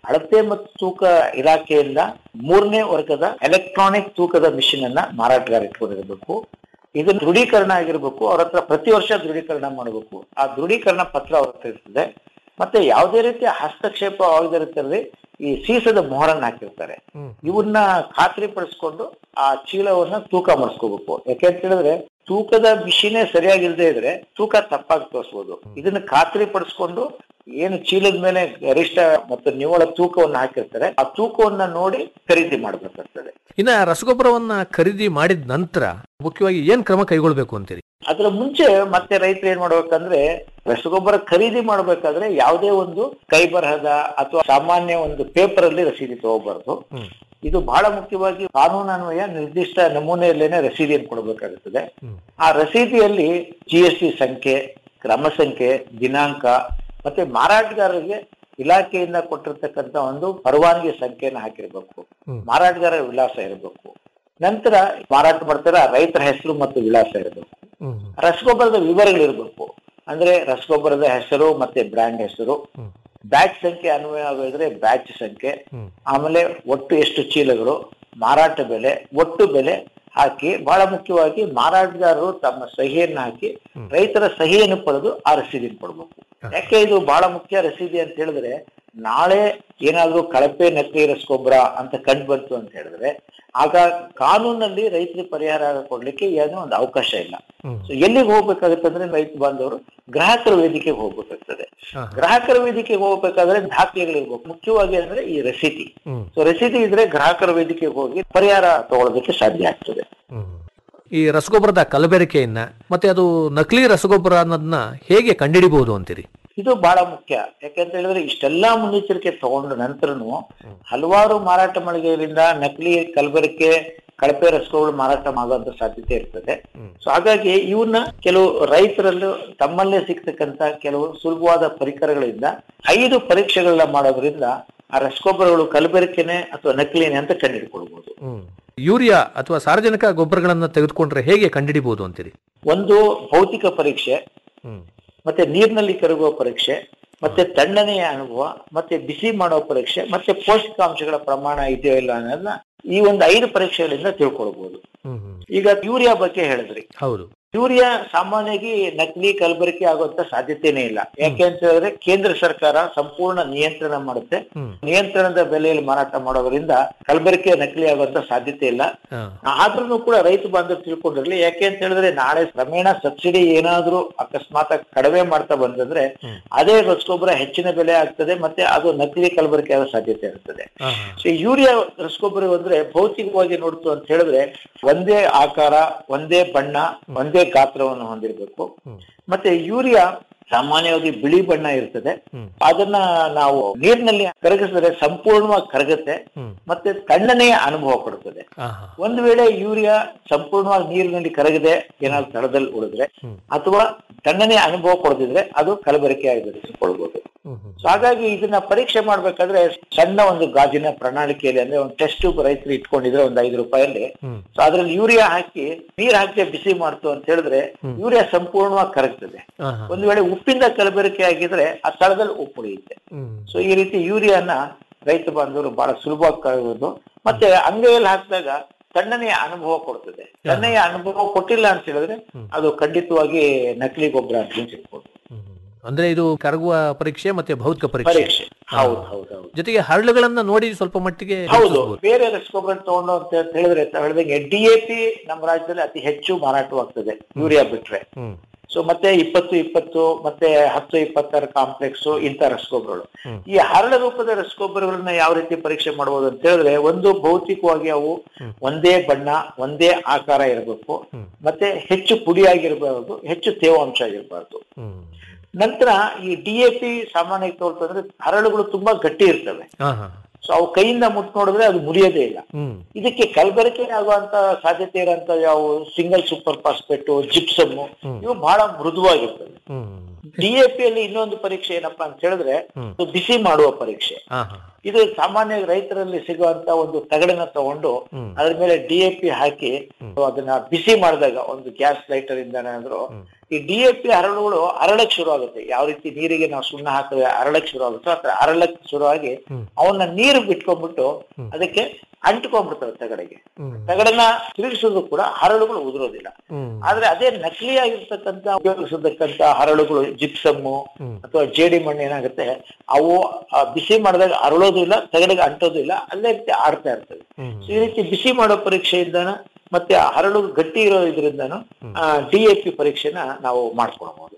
ಅಳತೆ ಮತ್ತು ತೂಕ ಇಲಾಖೆಯಿಂದ ಮೂರನೇ ವರ್ಗದ ಎಲೆಕ್ಟ್ರಾನಿಕ್ ತೂಕದ ಮಿಷಿನ್ ಅನ್ನ ಮಾರಾಟಗಾರ ಇಟ್ಕೊಂಡಿರಬೇಕು ಇದು ದೃಢೀಕರಣ ಆಗಿರ್ಬೇಕು ಅವ್ರ ಹತ್ರ ಪ್ರತಿ ವರ್ಷ ದೃಢೀಕರಣ ಮಾಡಬೇಕು ಆ ದೃಢೀಕರಣ ಪತ್ರ ಅವ್ರ ಹತ್ರ ಇರ್ತದೆ ಮತ್ತೆ ಯಾವುದೇ ರೀತಿಯ ಹಸ್ತಕ್ಷೇಪ ಆಗದಿರುತ್ತಲ್ಲಿ ಈ ಸೀಸದ ಮೊಹರನ್ನ ಹಾಕಿರ್ತಾರೆ ಇವನ್ನ ಖಾತ್ರಿ ಪಡಿಸ್ಕೊಂಡು ಆ ಚೀಲವನ್ನ ತೂಕ ಮಾಡಿಸ್ಕೋಬೇಕು ಯಾಕೆಂತ ಹೇಳಿದ್ರೆ ತೂಕದ ಮಿಷಿನೇ ಸರಿಯಾಗಿಲ್ದೇ ಇದ್ರೆ ತೂಕ ತಪ್ಪಾಗಿ ತೋರಿಸ್ಬೋದು ಇದನ್ನ ಖಾತ್ರಿ ಪಡಿಸ್ಕೊಂಡು ಏನು ಚೀಲದ ಮೇಲೆ ಗರಿಷ್ಠ ಮತ್ತು ನಿವ್ವಳ ತೂಕವನ್ನು ಹಾಕಿರ್ತಾರೆ ಆ ತೂಕವನ್ನ ನೋಡಿ ಖರೀದಿ ಮಾಡ್ಬೇಕಾಗ್ತದೆ ಇನ್ನ ರಸಗೊಬ್ಬರವನ್ನ ಖರೀದಿ ಮಾಡಿದ ನಂತರ ಮುಖ್ಯವಾಗಿ ಏನ್ ಕ್ರಮ ಕೈಗೊಳ್ಬೇಕು ಅಂತೀರಿ ಅದರ ಮುಂಚೆ ಮತ್ತೆ ರೈತರು ಏನ್ ಮಾಡ್ಬೇಕಂದ್ರೆ ರಸಗೊಬ್ಬರ ಖರೀದಿ ಮಾಡ್ಬೇಕಾದ್ರೆ ಯಾವುದೇ ಒಂದು ಕೈ ಬರಹದ ಅಥವಾ ಸಾಮಾನ್ಯ ಒಂದು ಪೇಪರ್ ಅಲ್ಲಿ ರಸೀದಿ ತಗೋಬಾರ್ದು ಇದು ಬಹಳ ಮುಖ್ಯವಾಗಿ ಕಾನೂನನ್ವಯ ನಿರ್ದಿಷ್ಟ ನಮೂನೆಯಲ್ಲೇನೆ ರಸೀದಿಯನ್ನು ಕೊಡಬೇಕಾಗುತ್ತದೆ ಆ ರಸೀದಿಯಲ್ಲಿ ಜಿ ಎಸ್ ಟಿ ಸಂಖ್ಯೆ ಕ್ರಮ ಸಂಖ್ಯೆ ದಿನಾಂಕ ಮತ್ತೆ ಮಾರಾಟಗಾರರಿಗೆ ಇಲಾಖೆಯಿಂದ ಕೊಟ್ಟಿರ್ತಕ್ಕಂತ ಒಂದು ಪರವಾನಗಿ ಸಂಖ್ಯೆಯನ್ನು ಹಾಕಿರ್ಬೇಕು ಮಾರಾಟಗಾರರ ವಿಳಾಸ ಇರಬೇಕು ನಂತರ ಮಾರಾಟ ಮಾಡ್ತಾರ ರೈತರ ಹೆಸರು ಮತ್ತು ವಿಳಾಸ ಇರಬೇಕು ರಸಗೊಬ್ಬರದ ವಿವರಗಳಿರ್ಬೇಕು ಅಂದ್ರೆ ರಸಗೊಬ್ಬರದ ಹೆಸರು ಮತ್ತೆ ಬ್ರ್ಯಾಂಡ್ ಹೆಸರು ಬ್ಯಾಚ್ ಸಂಖ್ಯೆ ಅನ್ವಯವಾಗಿದ್ರೆ ಬ್ಯಾಚ್ ಸಂಖ್ಯೆ ಆಮೇಲೆ ಒಟ್ಟು ಎಷ್ಟು ಚೀಲಗಳು ಮಾರಾಟ ಬೆಲೆ ಒಟ್ಟು ಬೆಲೆ ಹಾಕಿ ಬಹಳ ಮುಖ್ಯವಾಗಿ ಮಾರಾಟಗಾರರು ತಮ್ಮ ಸಹಿಯನ್ನು ಹಾಕಿ ರೈತರ ಸಹಿಯನ್ನು ಪಡೆದು ಆ ರಸೀದಿನ ಕೊಡ್ಬೇಕು ಯಾಕೆ ಇದು ಬಹಳ ಮುಖ್ಯ ರಸೀದಿ ಅಂತ ಹೇಳಿದ್ರೆ ನಾಳೆ ಏನಾದ್ರೂ ಕಳಪೆ ನಕಲಿ ರಸಗೊಬ್ಬರ ಅಂತ ಕಂಡು ಬಂತು ಅಂತ ಹೇಳಿದ್ರೆ ಆಗ ಕಾನೂನಲ್ಲಿ ರೈತರಿಗೆ ಪರಿಹಾರ ಕೊಡ್ಲಿಕ್ಕೆ ಏನೋ ಒಂದು ಅವಕಾಶ ಇಲ್ಲ ಸೊ ಎಲ್ಲಿಗೆ ಹೋಗ್ಬೇಕಾಗುತ್ತೆ ಅಂದ್ರೆ ರೈತ ಬಾಂಧವರು ಗ್ರಾಹಕರ ವೇದಿಕೆಗೆ ಹೋಗ್ಬೇಕಾಗ್ತದೆ ಗ್ರಾಹಕರ ವೇದಿಕೆಗೆ ಹೋಗ್ಬೇಕಾದ್ರೆ ದಾಖಲೆಗಳಿರ್ಬೇಕು ಮುಖ್ಯವಾಗಿ ಅಂದ್ರೆ ಈ ರಸೀದಿ ಸೊ ರಸೀದಿ ಇದ್ರೆ ಗ್ರಾಹಕರ ವೇದಿಕೆಗೆ ಹೋಗಿ ಪರಿಹಾರ ತಗೊಳ್ಳೋದಕ್ಕೆ ಸಾಧ್ಯ ಆಗ್ತದೆ ಈ ರಸಗೊಬ್ಬರದ ಕಲಬೆರಕೆಯನ್ನ ಮತ್ತೆ ಅದು ನಕಲಿ ರಸಗೊಬ್ಬರ ಅನ್ನೋದನ್ನ ಹೇಗೆ ಕಂಡುಹಿಡಿಬಹುದು ಅಂತೀರಿ ಇದು ಬಹಳ ಮುಖ್ಯ ಯಾಕಂತ ಹೇಳಿದ್ರೆ ಇಷ್ಟೆಲ್ಲಾ ಮುನ್ನೆಚ್ಚರಿಕೆ ತಗೊಂಡ ನಂತರನು ಹಲವಾರು ಮಾರಾಟ ಮಳಿಗೆಗಳಿಂದ ನಕಲಿ ಕಲಬೆರಕೆ ಕಳಪೆ ರಸಗೊಬ್ಬರ ಮಾರಾಟ ಮಾಡುವಂತ ಸಾಧ್ಯತೆ ಇರ್ತದೆ ಸೊ ಹಾಗಾಗಿ ಇವನ್ನ ಕೆಲವು ರೈತರಲ್ಲೂ ತಮ್ಮಲ್ಲೇ ಸಿಗ್ತಕ್ಕಂತ ಕೆಲವು ಸುಲಭವಾದ ಪರಿಕರಗಳಿಂದ ಐದು ಪರೀಕ್ಷೆಗಳನ್ನ ಮಾಡೋದ್ರಿಂದ ಆ ರಸಗೊಬ್ಬರಗಳು ಕಲಬೆರಕೆನೆ ಅಥವಾ ನಕಲಿನೇ ಅಂತ ಕಂಡುಹಿಡ್ಕೊಳ್ಬಹುದು ಯೂರಿಯಾ ಅಥವಾ ಸಾರ್ವಜನಿಕ ಗೊಬ್ಬರಗಳನ್ನ ತೆಗೆದುಕೊಂಡ್ರೆ ಹೇಗೆ ಕಂಡುಹಿಡಿಬಹುದು ಅಂತೀರಿ ಒಂದು ಭೌತಿಕ ಪರೀಕ್ಷೆ ಮತ್ತೆ ನೀರಿನಲ್ಲಿ ಕರಗುವ ಪರೀಕ್ಷೆ ಮತ್ತೆ ತಣ್ಣನೆಯ ಅನುಭವ ಮತ್ತೆ ಬಿಸಿ ಮಾಡುವ ಪರೀಕ್ಷೆ ಮತ್ತೆ ಪೌಷ್ಟಿಕಾಂಶಗಳ ಪ್ರಮಾಣ ಇದೆಯೋ ಇಲ್ಲ ಅನ್ನೋದನ್ನ ಈ ಒಂದು ಐದು ಪರೀಕ್ಷೆಗಳಿಂದ ತಿಳ್ಕೊಳ್ಬಹುದು ಈಗ ಯೂರಿಯಾ ಬಗ್ಗೆ ಹೇಳಿದ್ರಿ ಹೌದು ಯೂರಿಯಾ ಸಾಮಾನ್ಯವಾಗಿ ನಕಲಿ ಕಲಬೆರಕೆ ಆಗುವಂತ ಸಾಧ್ಯತೆನೇ ಇಲ್ಲ ಯಾಕೆ ಅಂತ ಹೇಳಿದ್ರೆ ಕೇಂದ್ರ ಸರ್ಕಾರ ಸಂಪೂರ್ಣ ನಿಯಂತ್ರಣ ಮಾಡುತ್ತೆ ನಿಯಂತ್ರಣದ ಬೆಲೆಯಲ್ಲಿ ಮಾರಾಟ ಮಾಡೋದ್ರಿಂದ ಕಲಬೆರಕೆ ನಕಲಿ ಆಗುವಂತ ಸಾಧ್ಯತೆ ಇಲ್ಲ ಆದ್ರೂ ಕೂಡ ರೈತ ಬಾಂಧವರು ತಿಳ್ಕೊಂಡಿರ್ಲಿ ಯಾಕೆ ಅಂತ ಹೇಳಿದ್ರೆ ನಾಳೆ ಕ್ರಮೇಣ ಸಬ್ಸಿಡಿ ಏನಾದ್ರೂ ಅಕಸ್ಮಾತ್ ಆಗಿ ಕಡಿಮೆ ಮಾಡ್ತಾ ಬಂದಂದ್ರೆ ಅದೇ ರಸಗೊಬ್ಬರ ಹೆಚ್ಚಿನ ಬೆಲೆ ಆಗ್ತದೆ ಮತ್ತೆ ಅದು ನಕಲಿ ಕಲಬೆರಕೆ ಆಗೋ ಸಾಧ್ಯತೆ ಇರ್ತದೆ ಸೊ ಯೂರಿಯಾ ರಸಗೊಬ್ಬರ ಅಂದ್ರೆ ಭೌತಿಕವಾಗಿ ನೋಡ್ತು ಅಂತ ಹೇಳಿದ್ರೆ ಒಂದೇ ಆಕಾರ ಒಂದೇ ಬಣ್ಣ ಒಂದೇ ಗಾತ್ರವನ್ನು ಹೊಂದಿರಬೇಕು ಮತ್ತೆ ಯೂರಿಯಾ ಸಾಮಾನ್ಯವಾಗಿ ಬಿಳಿ ಬಣ್ಣ ಇರ್ತದೆ ಅದನ್ನ ನಾವು ನೀರಿನಲ್ಲಿ ಕರಗಿಸಿದ್ರೆ ಸಂಪೂರ್ಣವಾಗಿ ಕರಗುತ್ತೆ ಮತ್ತೆ ತಣ್ಣನೆಯ ಅನುಭವ ಕೊಡುತ್ತದೆ ಒಂದು ವೇಳೆ ಯೂರಿಯಾ ಸಂಪೂರ್ಣವಾಗಿ ನೀರಿನಲ್ಲಿ ಕರಗದೆ ಏನಾದ್ರು ತಳದಲ್ಲಿ ಉಳಿದ್ರೆ ಅಥವಾ ತಣ್ಣನೆಯ ಅನುಭವ ಕೊಡದಿದ್ರೆ ಅದು ಕಲಬೆರಕೆ ಆಗಿರಿಸಿಕೊಳ್ಬಹುದು ಸೊ ಹಾಗಾಗಿ ಇದನ್ನ ಪರೀಕ್ಷೆ ಮಾಡ್ಬೇಕಾದ್ರೆ ಸಣ್ಣ ಒಂದು ಗಾಜಿನ ಪ್ರಣಾಳಿಕೆಯಲ್ಲಿ ಅಂದ್ರೆ ಒಂದು ಟೆಸ್ಟ್ ಟ್ಯೂಬ್ ರೈತರು ಇಟ್ಕೊಂಡಿದ್ರೆ ಒಂದು ಐದು ರೂಪಾಯಲ್ಲಿ ಸೊ ಅದ್ರಲ್ಲಿ ಯೂರಿಯಾ ಹಾಕಿ ನೀರ್ ಹಾಕಿ ಬಿಸಿ ಮಾಡ್ತು ಅಂತ ಹೇಳಿದ್ರೆ ಯೂರಿಯಾ ಸಂಪೂರ್ಣವಾಗಿ ಕರಗ್ತದೆ ಒಂದು ವೇಳೆ ಉಪ್ಪಿಂದ ಕಲಬೆರಕೆ ಆಗಿದ್ರೆ ಆ ಸ್ಥಳದಲ್ಲಿ ಉಪ್ಪು ಉಳಿಯುತ್ತೆ ಸೊ ಈ ರೀತಿ ಯೂರಿಯಾನ ರೈತ ಬಾಂಧವರು ಬಹಳ ಸುಲಭವಾಗಿ ಕರಗೋದು ಮತ್ತೆ ಅಂಗೈಯಲ್ಲಿ ಹಾಕಿದಾಗ ತಣ್ಣನೆಯ ಅನುಭವ ಕೊಡ್ತದೆ ತಣ್ಣನೆಯ ಅನುಭವ ಕೊಟ್ಟಿಲ್ಲ ಅಂತ ಹೇಳಿದ್ರೆ ಅದು ಖಂಡಿತವಾಗಿ ನಕಲಿ ಗೊಬ್ಬರ ಅಂತ ತಿಳ್ಬೋದು ಅಂದ್ರೆ ಇದು ಕರಗುವ ಪರೀಕ್ಷೆ ಮತ್ತೆ ಭೌತಿಕ ಪರೀಕ್ಷೆ ಪರೀಕ್ಷೆ ಹೌದು ಹೌದು ಹೌದು ಜೊತೆಗೆ ಹರಳುಗಳನ್ನ ನೋಡಿ ಸ್ವಲ್ಪ ಮಟ್ಟಿಗೆ ಹೌದು ಗುರುತಿಸ್ಬೋದು. ಬೇರೆ ರಸಗೊಬ್ಬರ ತಗೊಂಡು ಅಂತ ಹೇಳಿದ್ರೆ ತಾವ್ ಹೇಳ್ದಂಗೆ ಡಿ ಎ ಪಿ ನಮ್ಮ ರಾಜ್ಯದಲ್ಲಿ ಅತಿ ಹೆಚ್ಚು ಮಾರಾಟವಾಗ್ತದೆ ಯೂರಿಯಾ ಬಿಟ್ರೆ ಸೊ ಮತ್ತೆ ಇಪ್ಪತ್ತು ಇಪ್ಪತ್ತು ಮತ್ತೆ ಹತ್ತು ಇಪ್ಪತ್ತರ ಕಾಂಪ್ಲೆಕ್ಸ್ ಇಂಥ ರಸಗೊಬ್ಬರಗಳು ಈ ಹರಳ ರೂಪದ ರಸಗೊಬ್ಬರಗಳನ್ನ ಯಾವ ರೀತಿ ಪರೀಕ್ಷೆ ಮಾಡಬಹುದು ಅಂತ ಹೇಳಿದ್ರೆ ಒಂದು ಭೌತಿಕವಾಗಿ ಅವು ಒಂದೇ ಬಣ್ಣ ಒಂದೇ ಆಕಾರ ಇರಬೇಕು ಮತ್ತೆ ಹೆಚ್ಚು ಪುಡಿಯಾಗಿರ್ಬಾರ್ದು ಹೆಚ್ಚು ತೇವಾಂಶ ಆಗಿರಬಾರ್ದು ನಂತರ ಈ ಡಿ ಎ ಪಿ ಸಾಮಾನ್ಯವಾಗಿ ತೋರ್ತಂದ್ರೆ ಹರಳುಗಳು ತುಂಬಾ ಗಟ್ಟಿ ಇರ್ತವೆ ಹಾ ಹಾ ಸೊ ಅವು ಕೈಯಿಂದ ಮುಟ್ ನೋಡಿದ್ರೆ ಅದು ಮುರಿಯೋದೇ ಇಲ್ಲ ಹ್ಮ್ ಇದಕ್ಕೆ ಕಲಬೆರಕೆ ಆಗುವಂತ ಸಾಧ್ಯತೆ ಇರುವಂತ ಯಾವ ಸಿಂಗಲ್ ಸೂಪರ್ ಫಾಸ್ಫೇಟ್ ಜಿಪ್ಸಮ್ ಇವು ಬಹಳ ಮೃದುವಾಗಿರ್ತವೆ ಡಿಎಪಿ ಅಲ್ಲಿ ಇನ್ನೊಂದು ಪರೀಕ್ಷೆ ಏನಪ್ಪಾ ಅಂತ ಹೇಳಿದ್ರೆ ಇದು ಬಿಸಿ ಮಾಡುವ ಪರೀಕ್ಷೆ ಹಾ ಹಾ ಇದು ಸಾಮಾನ್ಯವಾಗಿ ರೈತರಲ್ಲಿ ಸಿಗುವಂತ ಒಂದು ತಗಡನ್ನ ತಗೊಂಡು ಅದ್ರ ಮೇಲೆ ಡಿಎಪಿ ಹಾಕಿ ಅದನ್ನ ಬಿಸಿ ಮಾಡಿದಾಗ ಒಂದು ಗ್ಯಾಸ್ ಲೈಟರ್ ಇಂದಾನಾದ್ರೂ ಈ ಡಿಎಪಿ ಹರಳುಗಳು ಅರಳಕ್ ಶುರು ಆಗುತ್ತೆ ಯಾವ ರೀತಿ ನೀರಿಗೆ ನಾವು ಸುಣ್ಣ ಹಾಕಿದ್ರೆ ಅರಳಕ್ ಶುರು ಆಗುತ್ತೋ ಆತರ ಅರಳಕ್ ಶುರುವಾಗಿ ಅವನ್ನ ನೀರು ಬಿಟ್ಕೊಂಡ್ಬಿಟ್ಟು ಅದಕ್ಕೆ ಅಂಟ್ಕೊಂಡ್ಬಿಡ್ತವೆ ತಗಡಿಗೆ ತಗಡನ್ನ ತಿರುಗಿಸೋದು ಕೂಡ ಹರಳುಗಳು ಉದುರೋದಿಲ್ಲ ಆದ್ರೆ ಅದೇ ನಕಲಿ ಆಗಿರ್ತಕ್ಕಂಥ ಉಪಯೋಗಿಸತಕ್ಕಂತ ಹರಳುಗಳು ಜಿಪ್ಸಮ್ಮು ಅಥವಾ ಜೇಡಿ ಮಣ್ಣು ಏನಾಗುತ್ತೆ ಅವು ಆ ಬಿಸಿ ಮಾಡಿದಾಗ ಅರಳೋದು ಇಲ್ಲ ತಗಡಿಗೆ ಅಂಟೋದು ಇಲ್ಲ ಅಲ್ಲೇ ರೀತಿ ಆಡ್ತಾ ಇರ್ತವೆ So ಈ ರೀತಿ ಬಿಸಿ ಮಾಡೋ ಪರೀಕ್ಷೆಯಿಂದನ ಮತ್ತೆ ಆ ಹರಳು ಗಟ್ಟಿ ಇರೋ ಇದರಿಂದನು ಡಿ ಎ ಪಿ ಪರೀಕ್ಷೆನ ನಾವು ಮಾಡ್ಕೊಳ್ಬಹುದು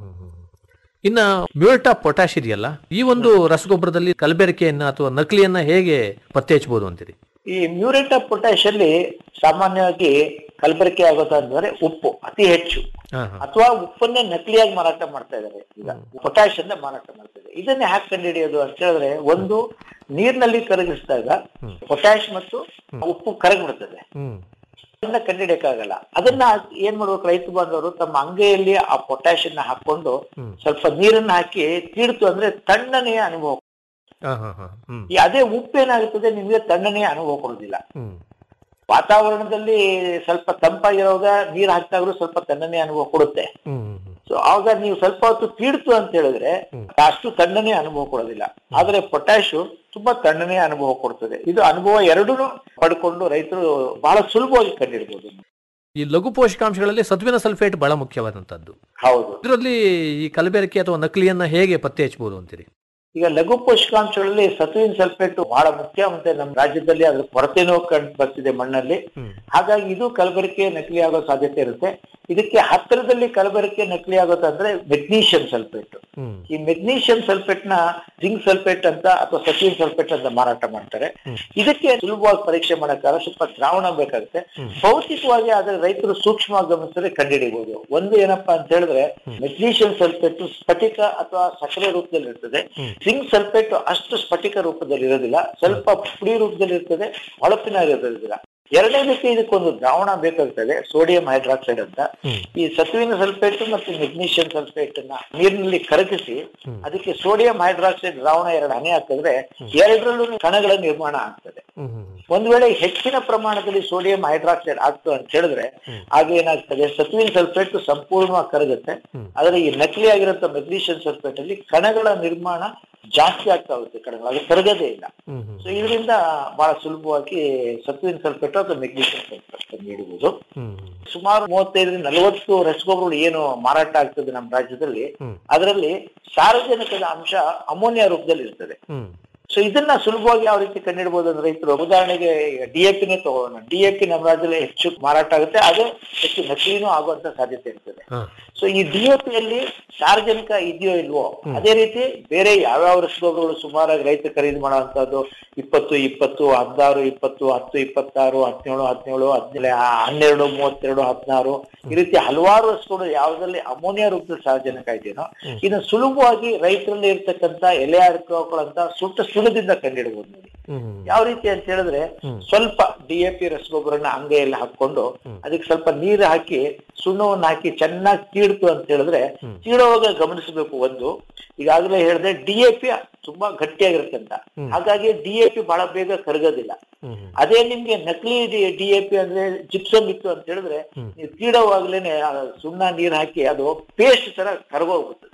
ಇನ್ನ ಮ್ಯೂರೇಟ್ ಆಫ್ ಪೊಟ್ಯಾಶ್ ಇದೆಯಲ್ಲ ಈ ಒಂದು ರಸಗೊಬ್ಬರದಲ್ಲಿ ಕಲಬೆರಕೆಯನ್ನ ಅಥವಾ ನಕಲಿಯನ್ನ ಹೇಗೆ ಪತ್ತೆ ಹಚ್ಚಬಹುದು ಅಂತೀರಿ ಈ ಮ್ಯೂರೇಟ್ ಆಫ್ ಪೊಟ್ಯಾಶ್ ಅಲ್ಲಿ ಸಾಮಾನ್ಯವಾಗಿ ಕಲಬೆರಕೆ ಆಗೋದು ಅಂದ್ರೆ ಉಪ್ಪು ಅತಿ ಹೆಚ್ಚು ಹಾ, ಹಾ. ಅಥವಾ ಉಪ್ಪನ್ನೇ ನಕಲಿಯಾಗಿ ಮಾರಾಟ ಮಾಡ್ತಾ ಇದಾರೆ ಈಗ ಪೊಟ್ಯಾಶ್ ಅನ್ನ ಮಾರಾಟ ಮಾಡ್ತಾ ಇದ್ದಾರೆ ಇದನ್ನೇ ಹ್ಯಾಕ್ ಕಂಡುಹಿಡಿಯೋದು ಅಂತ ಹೇಳಿದ್ರೆ ಒಂದು ನೀರಿನಲ್ಲಿ ಕರಗಿಸಿದಾಗ ಪೊಟ್ಯಾಶ್ ಮತ್ತು ಉಪ್ಪು ಕರಗ್ಬಿಡ್ತದೆ ಅದನ್ನ ಕಂಡಿಡಿಯಕ್ಕಾಗಲ್ಲ ಅದನ್ನ ಏನ್ ಮಾಡ್ಬೇಕು ರೈತ ಬಾಂಧವರು ತಮ್ಮ ಅಂಗೈಯಲ್ಲಿ ಆ ಪೊಟ್ಯಾಶ್ ಅನ್ನ ಹಾಕೊಂಡು ಸ್ವಲ್ಪ ನೀರನ್ನ ಹಾಕಿ ತೀಡ್ತು ಅಂದ್ರೆ ತಣ್ಣನೆಯ ಅನುಭವ ಹಾ ಹಾ ಹಾ ಹ್ಮ್ ಈ ಅದೇ ಉಪ್ಪು ಏನಾಗುತ್ತದೆ ನಿಮ್ಗೆ ತಣ್ಣನೆಯ ಅನುಭವ ಕೊಡೋದಿಲ್ಲ ಹ್ಮ್ ವಾತಾವರಣದಲ್ಲಿ ಸ್ವಲ್ಪ ತಂಪಾಗಿರುವಾಗ ನೀರ್ ಹಾಕ್ತಾಗ್ಲೂ ಸ್ವಲ್ಪ ತಣ್ಣನೆ ಅನುಭವ ಕೊಡುತ್ತೆ ಹ್ಮ್ ಸೊ ಆವಾಗ ನೀವು ಸ್ವಲ್ಪ ಹೊತ್ತು ತೀಡ್ತು ಅಂತ ಹೇಳಿದ್ರೆ ಅಷ್ಟು ತಣ್ಣನೆ ಅನುಭವ ಕೊಡೋದಿಲ್ಲ ಆದ್ರೆ ಪೊಟ್ಯಾಶು ತುಂಬಾ ತಣ್ಣನೆ ಅನುಭವ ಕೊಡ್ತದೆ ಇದು ಅನುಭವ ಎರಡೂ ಪಡ್ಕೊಂಡು ರೈತರು ಬಹಳ ಸುಲಭವಾಗಿ ಕಂಡಿಡ್ಬೋದು ಈ ಲಘು ಪೋಷಕಾಂಶಗಳಲ್ಲಿ ಸತ್ವಿನ ಸಲ್ಫೇಟ್ ಬಹಳ ಮುಖ್ಯವಾದಂತದ್ದು ಹೌದು ಇದರಲ್ಲಿ ಈ ಕಲಬೆರಕೆ ಅಥವಾ ನಕಲಿಯನ್ನ ಹೇಗೆ ಪತ್ತೆ ಹಚ್ಚಬಹುದು ಅಂತೀರಿ ಈಗ ಲಘು ಪೋಷಕಾಂಶಗಳಲ್ಲಿ ಸತುವಿನ ಸಲ್ಫೇಟ್ ಬಹಳ ಮುಖ್ಯ ಮತ್ತೆ ನಮ್ಮ ರಾಜ್ಯದಲ್ಲಿ ಅದ್ರ ಕೊರತೆನೂ ಕಂಡು ಬರ್ತಿದೆ ಮಣ್ಣಲ್ಲಿ ಹಾಗಾಗಿ ಇದು ಕಲಬೆರಕೆ ನಕಲಿ ಆಗೋ ಸಾಧ್ಯತೆ ಇರುತ್ತೆ ಇದಕ್ಕೆ ಹತ್ತಿರದಲ್ಲಿ ಕಲಬೆರಕೆ ನಕಲಿ ಆಗೋದಂದ್ರೆ ಮೆಗ್ನೀಷಿಯಂ ಸಲ್ಫೇಟ್ ಈ ಮೆಗ್ನೀಷಿಯಂ ಸಲ್ಫೇಟ್ ನ ಜಿಂಕ್ ಸಲ್ಫೇಟ್ ಅಂತ ಅಥವಾ ಸತುವಿನ ಸಲ್ಫೇಟ್ ಅಂತ ಮಾರಾಟ ಮಾಡ್ತಾರೆ ಇದಕ್ಕೆ ಸುಲಭವಾಗಿ ಪರೀಕ್ಷೆ ಮಾಡಕ್ಕಾಗ ಸ್ವಲ್ಪ ದ್ರಾವಣ ಬೇಕಾಗುತ್ತೆ ಭೌತಿಕವಾಗಿ ಆದ್ರೆ ರೈತರು ಸೂಕ್ಷ್ಮವಾಗಿ ಗಮನಿಸಿದ್ರೆ ಕಂಡುಹಿಡಿಬಹುದು ಒಂದು ಏನಪ್ಪಾ ಅಂತ ಹೇಳಿದ್ರೆ ಮೆಗ್ನೀಷಿಯಂ ಸಲ್ಫೇಟ್ ಸ್ಫಟಿಕ ಅಥವಾ ಸಕ್ಕರೆ ರೂಪದಲ್ಲಿ ಇರ್ತದೆ ಜಿಂಕ್ ಸಲ್ಫೇಟ್ ಅಷ್ಟು ಸ್ಫಟಿಕ ರೂಪದಲ್ಲಿ ಇರೋದಿಲ್ಲ ಸ್ವಲ್ಪ ಪುಡಿ ರೂಪದಲ್ಲಿ ಇರ್ತದೆ ಹೊಳಪಿನ ಇರೋದಿಲ್ಲ ಎರಡನೇದಕ್ಕೆ ಇದಕ್ಕೊಂದು ದ್ರಾವಣ ಬೇಕಾಗ್ತದೆ ಸೋಡಿಯಂ ಹೈಡ್ರಾಕ್ಸೈಡ್ ಅಂತ ಈ ಸತುವಿನ ಸಲ್ಫೇಟ್ ಮತ್ತು ಮೆಗ್ನೀಷಿಯಂ ಸಲ್ಫೇಟ್ ನ ನೀರಿನಲ್ಲಿ ಕರಗಿಸಿ ಅದಕ್ಕೆ ಸೋಡಿಯಂ ಹೈಡ್ರಾಕ್ಸೈಡ್ ದ್ರಾವಣ ಎರಡು ಹನಿ ಹಾಕಿದ್ರೆ ಎರಡರಲ್ಲೂ ಕಣಗಳ ನಿರ್ಮಾಣ ಆಗ್ತದೆ ಒಂದ್ ವೇಳೆ ಹೆಚ್ಚಿನ ಪ್ರಮಾಣದಲ್ಲಿ ಸೋಡಿಯಂ ಹೈಡ್ರಾಕ್ಸೈಡ್ ಆಗ್ತು ಅಂತ ಹೇಳಿದ್ರೆ ಆಗ ಏನಾಗ್ತದೆ ಸತುವಿನ ಸಲ್ಫೇಟ್ ಸಂಪೂರ್ಣವಾಗಿ ಕರಗುತ್ತೆ ಆದ್ರೆ ಈ ನಕಲಿ ಆಗಿರೋ ಮೆಗ್ನೀಷಿಯಂ ಸಲ್ಫೇಟ್ ಅಲ್ಲಿ ಕಣಗಳ ನಿರ್ಮಾಣ ಜಾಸ್ತಿ ಆಗ್ತಾ ಹೋಗುತ್ತೆ ಕಣಗಳು ಅದು ಕರಗದೇ ಇಲ್ಲ ಸೊ ಇದರಿಂದ ಬಹಳ ಸುಲಭವಾಗಿ ಸತುವಿನ ಸಲ್ಫೇಟ್ ಅಥವಾ ಮೆಗ್ನೀಷಿಯಂ ಸಲ್ಫೇಟ್ ನೀಡಬಹುದು ಸುಮಾರು ಮೂವತ್ತೈದರಿಂದ ನಲವತ್ತು ರಸಗೊಬ್ಬರಗಳು ಏನು ಮಾರಾಟ ಆಗ್ತದೆ ನಮ್ಮ ರಾಜ್ಯದಲ್ಲಿ ಅದರಲ್ಲಿ ಸಾರ್ವಜನಿಕದ ಅಂಶ ಅಮೋನಿಯಾ ರೂಪದಲ್ಲಿ ಇರ್ತದೆ ಸೊ ಇದನ್ನ ಸುಲಭವಾಗಿ ಯಾವ ರೀತಿ ಕಂಡಿಡ್ಬೋದು ಅಂದ್ರೆ ರೈತರು ಉದಾಹರಣೆಗೆ ಡಿಎಪಿನೇ ತಗೋಣ ಡಿಎಪಿ ನಮ್ಮ ರಾಜ್ಯದಲ್ಲಿ ಹೆಚ್ಚು ಮಾರಾಟ ಆಗುತ್ತೆ ಅದೇ ಹೆಚ್ಚು ನಕಲಿನೂ ಆಗುವಂತ ಸಾಧ್ಯತೆ ಇರ್ತದೆ ಸೊ ಈ ಡಿಎಪಿಯಲ್ಲಿ ಸಾರ್ವಜನಿಕ ಇದೆಯೋ ಇಲ್ವೋ ಅದೇ ರೀತಿ ಬೇರೆ ಯಾವ್ಯಾವ ರಸಗೊಬ್ಬರಗಳು ಸುಮಾರಾಗಿ ರೈತ ಖರೀದಿ ಮಾಡುವಂತದ್ದು ಇಪ್ಪತ್ತು ಇಪ್ಪತ್ತು ಹದಿನಾರು ಇಪ್ಪತ್ತು ಹತ್ತು ಇಪ್ಪತ್ತಾರು ಹದಿನೇಳು ಹದಿನೇಳು ಹದಿನೇಳು ಹನ್ನೆರಡು ಮೂವತ್ತೆರಡು ಹದಿನಾರು ಈ ರೀತಿ ಹಲವಾರು ರಸಗೊಬ್ಬರು ಯಾವ್ದ್ರಲ್ಲಿ ಅಮೋನಿಯಾ ರೂಪದಲ್ಲಿ ಸಾರ್ವಜನಿಕ ಇದೆಯೋ ಇದನ್ನ ಸುಲಭವಾಗಿ ರೈತರಲ್ಲಿ ಇರ್ತಕ್ಕಂತ ಎಲೆ ಅಡಕಗಳಂತ ಸುಟ್ಟ ಸುಲದಿಂದ ಕಂಡಿಡ್ಬೋದು ನೋಡಿ ಯಾವ ರೀತಿ ಅಂತ ಹೇಳಿದ್ರೆ ಸ್ವಲ್ಪ ಡಿಎಪಿ ರಸಗೊಬ್ಬರನ ಅಂಗೈಯಲ್ಲಿ ಹಾಕೊಂಡು ಅದಕ್ಕೆ ಸ್ವಲ್ಪ ನೀರು ಹಾಕಿ ಸುಣ್ಣವನ್ನು ಹಾಕಿ ಚೆನ್ನಾಗಿ ತೀಡ್ತು ಅಂತ ಹೇಳಿದ್ರೆ ತೀಡೋವಾಗ ಗಮನಿಸಬೇಕು ಒಂದು ಈಗಾಗಲೇ ಹೇಳಿದ್ರೆ ಡಿಎಪಿ ತುಂಬಾ ಗಟ್ಟಿಯಾಗಿರುತ್ತೆ ಅಂತ ಹಾಗಾಗಿ ಡಿಎಪಿ ಬಹಳ ಬೇಗ ಕರಗೋದಿಲ್ಲ ಅದೇ ನಿಮ್ಗೆ ನಕಲಿ ಡಿಎಪಿ ಅಂದ್ರೆ ಜಿಪ್ಸಮ್ ಇತ್ತು ಅಂತ ಹೇಳಿದ್ರೆ ನೀವು ತೀಡೋವಾಗ್ಲೇನೆ ಆ ಸುಣ್ಣ ನೀರ್ ಹಾಕಿ ಅದು ಪೇಸ್ಟ್ ತರ ಕರಗೋಗ್ಬಿಡ್ತದೆ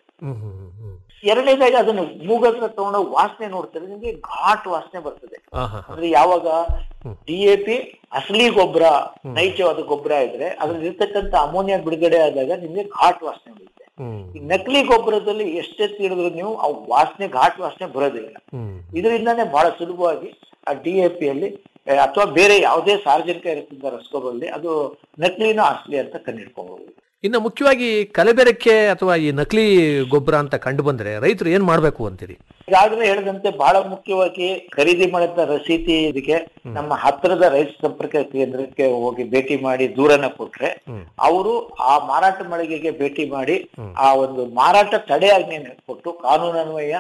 ಎರಡನೇದಾಗಿ ಅದನ್ನು ಮೂಗತ್ರ ತಗೊಂಡು ವಾಸನೆ ನೋಡ್ತಾರೆ ನಿಮ್ಗೆ ಘಾಟ್ ವಾಸನೆ ಬರ್ತದೆ ಅಂದ್ರೆ ಯಾವಾಗ ಡಿಎಪಿ ಅಸಲಿ ಗೊಬ್ಬರ ನೈಜವಾದ ಗೊಬ್ಬರ ಇದ್ರೆ ಅದ್ರಲ್ಲಿ ಇರ್ತಕ್ಕಂಥ ಅಮೋನಿಯಾ ಬಿಡುಗಡೆ ಆದಾಗ ನಿಮ್ಗೆ ಘಾಟ್ ವಾಸನೆ ಬರುತ್ತೆ ಈ ನಕಲಿ ಗೊಬ್ಬರದಲ್ಲಿ ಎಷ್ಟೇ ತೀಡಿದ್ರು ನೀವು ಆ ವಾಸನೆ ಘಾಟ್ ವಾಸನೆ ಬರೋದಿಲ್ಲ ಇದರಿಂದಾನೇ ಬಹಳ ಸುಲಭವಾಗಿ ಆ ಡಿಎಪಿ ಅಲ್ಲಿ ಅಥವಾ ಬೇರೆ ಯಾವುದೇ ಸಾರ್ವಜನಿಕ ಇರತಕ್ಕಂಥ ರಸಗೊಬ್ಬರದಲ್ಲಿ ಅದು ನಕಲಿನೋ ಅಸಲಿ ಅಂತ ಕಂಡಿಡ್ಕೊಬಹುದು ಇನ್ನು ಮುಖ್ಯವಾಗಿ ಕಲಬೆರಕೆ ಅಥವಾ ಈ ನಕಲಿ ಗೊಬ್ಬರ ಅಂತ ಕಂಡು ಬಂದ್ರೆ ರೈತರು ಏನ್ ಮಾಡ್ಬೇಕು ಅಂತೀರಿ ಈಗಾಗಲೇ ಹೇಳಿದಂತೆ ಬಹಳ ಮುಖ್ಯವಾಗಿ ಖರೀದಿ ಮಾಡಿದ ರಸೀತಿ ಇದಕ್ಕೆ ನಮ್ಮ ಹತ್ತಿರದ ರೈತ ಸಂಪರ್ಕ ಕೇಂದ್ರಕ್ಕೆ ಹೋಗಿ ಭೇಟಿ ಮಾಡಿ ದೂರನ ಕೊಟ್ರೆ ಅವರು ಆ ಮಾರಾಟ ಮಳಿಗೆಗೆ ಭೇಟಿ ಮಾಡಿ ಆ ಒಂದು ಮಾರಾಟ ತಡೆ ಆಜ್ಞೆಯನ್ನು ಕೊಟ್ಟು ಕಾನೂನನ್ವಯ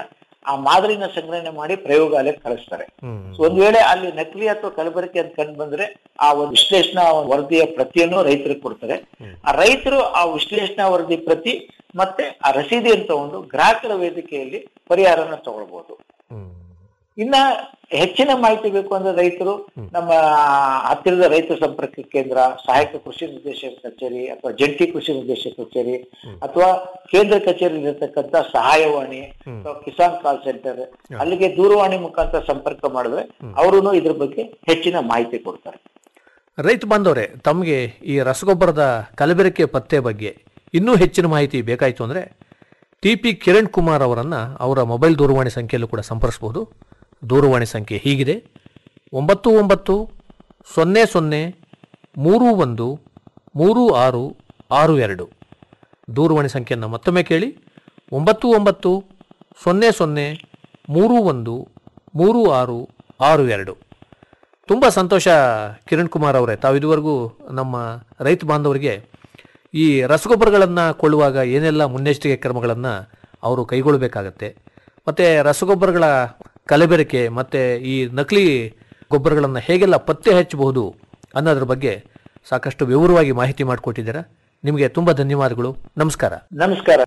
ಆ ಮಾದರಿನ ಸಂಗ್ರಹಣೆ ಮಾಡಿ ಪ್ರಯೋಗಾಲಯಕ್ಕೆ ಕಳಿಸ್ತಾರೆ ಸೊ ಒಂದ್ ವೇಳೆ ಅಲ್ಲಿ ನಕಲಿ ಅಥವಾ ಕಲಬೆರಕೆ ಅಂತ ಕಂಡು ಬಂದ್ರೆ ಆ ಒಂದು ವಿಶ್ಲೇಷಣಾ ವರದಿಯ ಪ್ರತಿಯನ್ನು ರೈತರಿಗೆ ಕೊಡ್ತಾರೆ ಆ ರೈತರು ಆ ವಿಶ್ಲೇಷಣಾ ವರದಿ ಪ್ರತಿ ಮತ್ತೆ ಆ ರಸೀದಿಯನ್ನು ತಗೊಂಡು ಗ್ರಾಹಕರ ವೇದಿಕೆಯಲ್ಲಿ ಪರಿಹಾರನ ತಗೊಳ್ಬಹುದು ಇನ್ನ ಹೆಚ್ಚಿನ ಮಾಹಿತಿ ಬೇಕು ಅಂದ್ರೆ ರೈತರು ನಮ್ಮ ಹತ್ತಿರದ ರೈತ ಸಂಪರ್ಕ ಕೇಂದ್ರ ಸಹಾಯಕ ಕೃಷಿ ನಿರ್ದೇಶಕ ಕಚೇರಿ ಅಥವಾ ಜಂಟಿ ಕೃಷಿ ನಿರ್ದೇಶಕ ಕಚೇರಿ ಅಥವಾ ಕೇಂದ್ರ ಕಚೇರಿ ಇರತಕ್ಕಂತ ಸಹಾಯವಾಣಿ ಅಥವಾ ಕಿಸಾನ್ ಕಾಲ್ ಸೆಂಟರ್ ಅಲ್ಲಿಗೆ ದೂರವಾಣಿ ಮುಖಾಂತರ ಸಂಪರ್ಕ ಮಾಡಿದ್ರೆ ಅವರು ಇದ್ರ ಬಗ್ಗೆ ಹೆಚ್ಚಿನ ಮಾಹಿತಿ ಕೊಡ್ತಾರೆ ರೈತ ಬಾಂಧವರೇ ತಮಗೆ ಈ ರಸಗೊಬ್ಬರದ ಕಲಬೆರಕೆ ಪತ್ತೆ ಬಗ್ಗೆ ಇನ್ನೂ ಹೆಚ್ಚಿನ ಮಾಹಿತಿ ಬೇಕಾಯಿತು ಅಂದರೆ ಟಿ ಪಿ ಕಿರಣ್ ಕುಮಾರ್ ಅವರನ್ನು ಅವರ ಮೊಬೈಲ್ ದೂರವಾಣಿ ಸಂಖ್ಯೆಯಲ್ಲೂ ಕೂಡ ಸಂಪರ್ಸ್ಬೋದು ದೂರವಾಣಿ ಸಂಖ್ಯೆ ಹೀಗಿದೆ ಒಂಬತ್ತು ಒಂಬತ್ತು ಸೊನ್ನೆ ಸೊನ್ನೆ ಮೂರು ಒಂದು ಮೂರು ಆರು ಆರು ಎರಡು ದೂರವಾಣಿ ಸಂಖ್ಯೆಯನ್ನು ಮತ್ತೊಮ್ಮೆ ಕೇಳಿ ಒಂಬತ್ತು ಒಂಬತ್ತು ಸೊನ್ನೆ ಸೊನ್ನೆ ಮೂರು ಒಂದು ಮೂರು ಆರು ಆರು ಎರಡು ತುಂಬ ಸಂತೋಷ ಕಿರಣ್ ಕುಮಾರ್ ಅವರೇ ತಾವು ಇದುವರೆಗೂ ನಮ್ಮ ರೈತ ಬಾಂಧವರಿಗೆ ಈ ರಸಗೊಬ್ಬರಗಳನ್ನು ಕೊಳ್ಳುವಾಗ ಏನೆಲ್ಲ ಮುನ್ನೆಚ್ಚರಿಕೆ ಕ್ರಮಗಳನ್ನು ಅವರು ಕೈಗೊಳ್ಳಬೇಕಾಗತ್ತೆ ಮತ್ತು ರಸಗೊಬ್ಬರಗಳ ಕಲಬೆರಕೆ ಮತ್ತು ಈ ನಕಲಿ ಗೊಬ್ಬರಗಳನ್ನು ಹೇಗೆಲ್ಲ ಪತ್ತೆ ಹಚ್ಚಬಹುದು ಅನ್ನೋದ್ರ ಬಗ್ಗೆ ಸಾಕಷ್ಟು ವಿವರವಾಗಿ ಮಾಹಿತಿ ಮಾಡಿಕೊಟ್ಟಿದ್ದೀರಾ ನಿಮಗೆ ತುಂಬ ಧನ್ಯವಾದಗಳು ನಮಸ್ಕಾರ ನಮಸ್ಕಾರ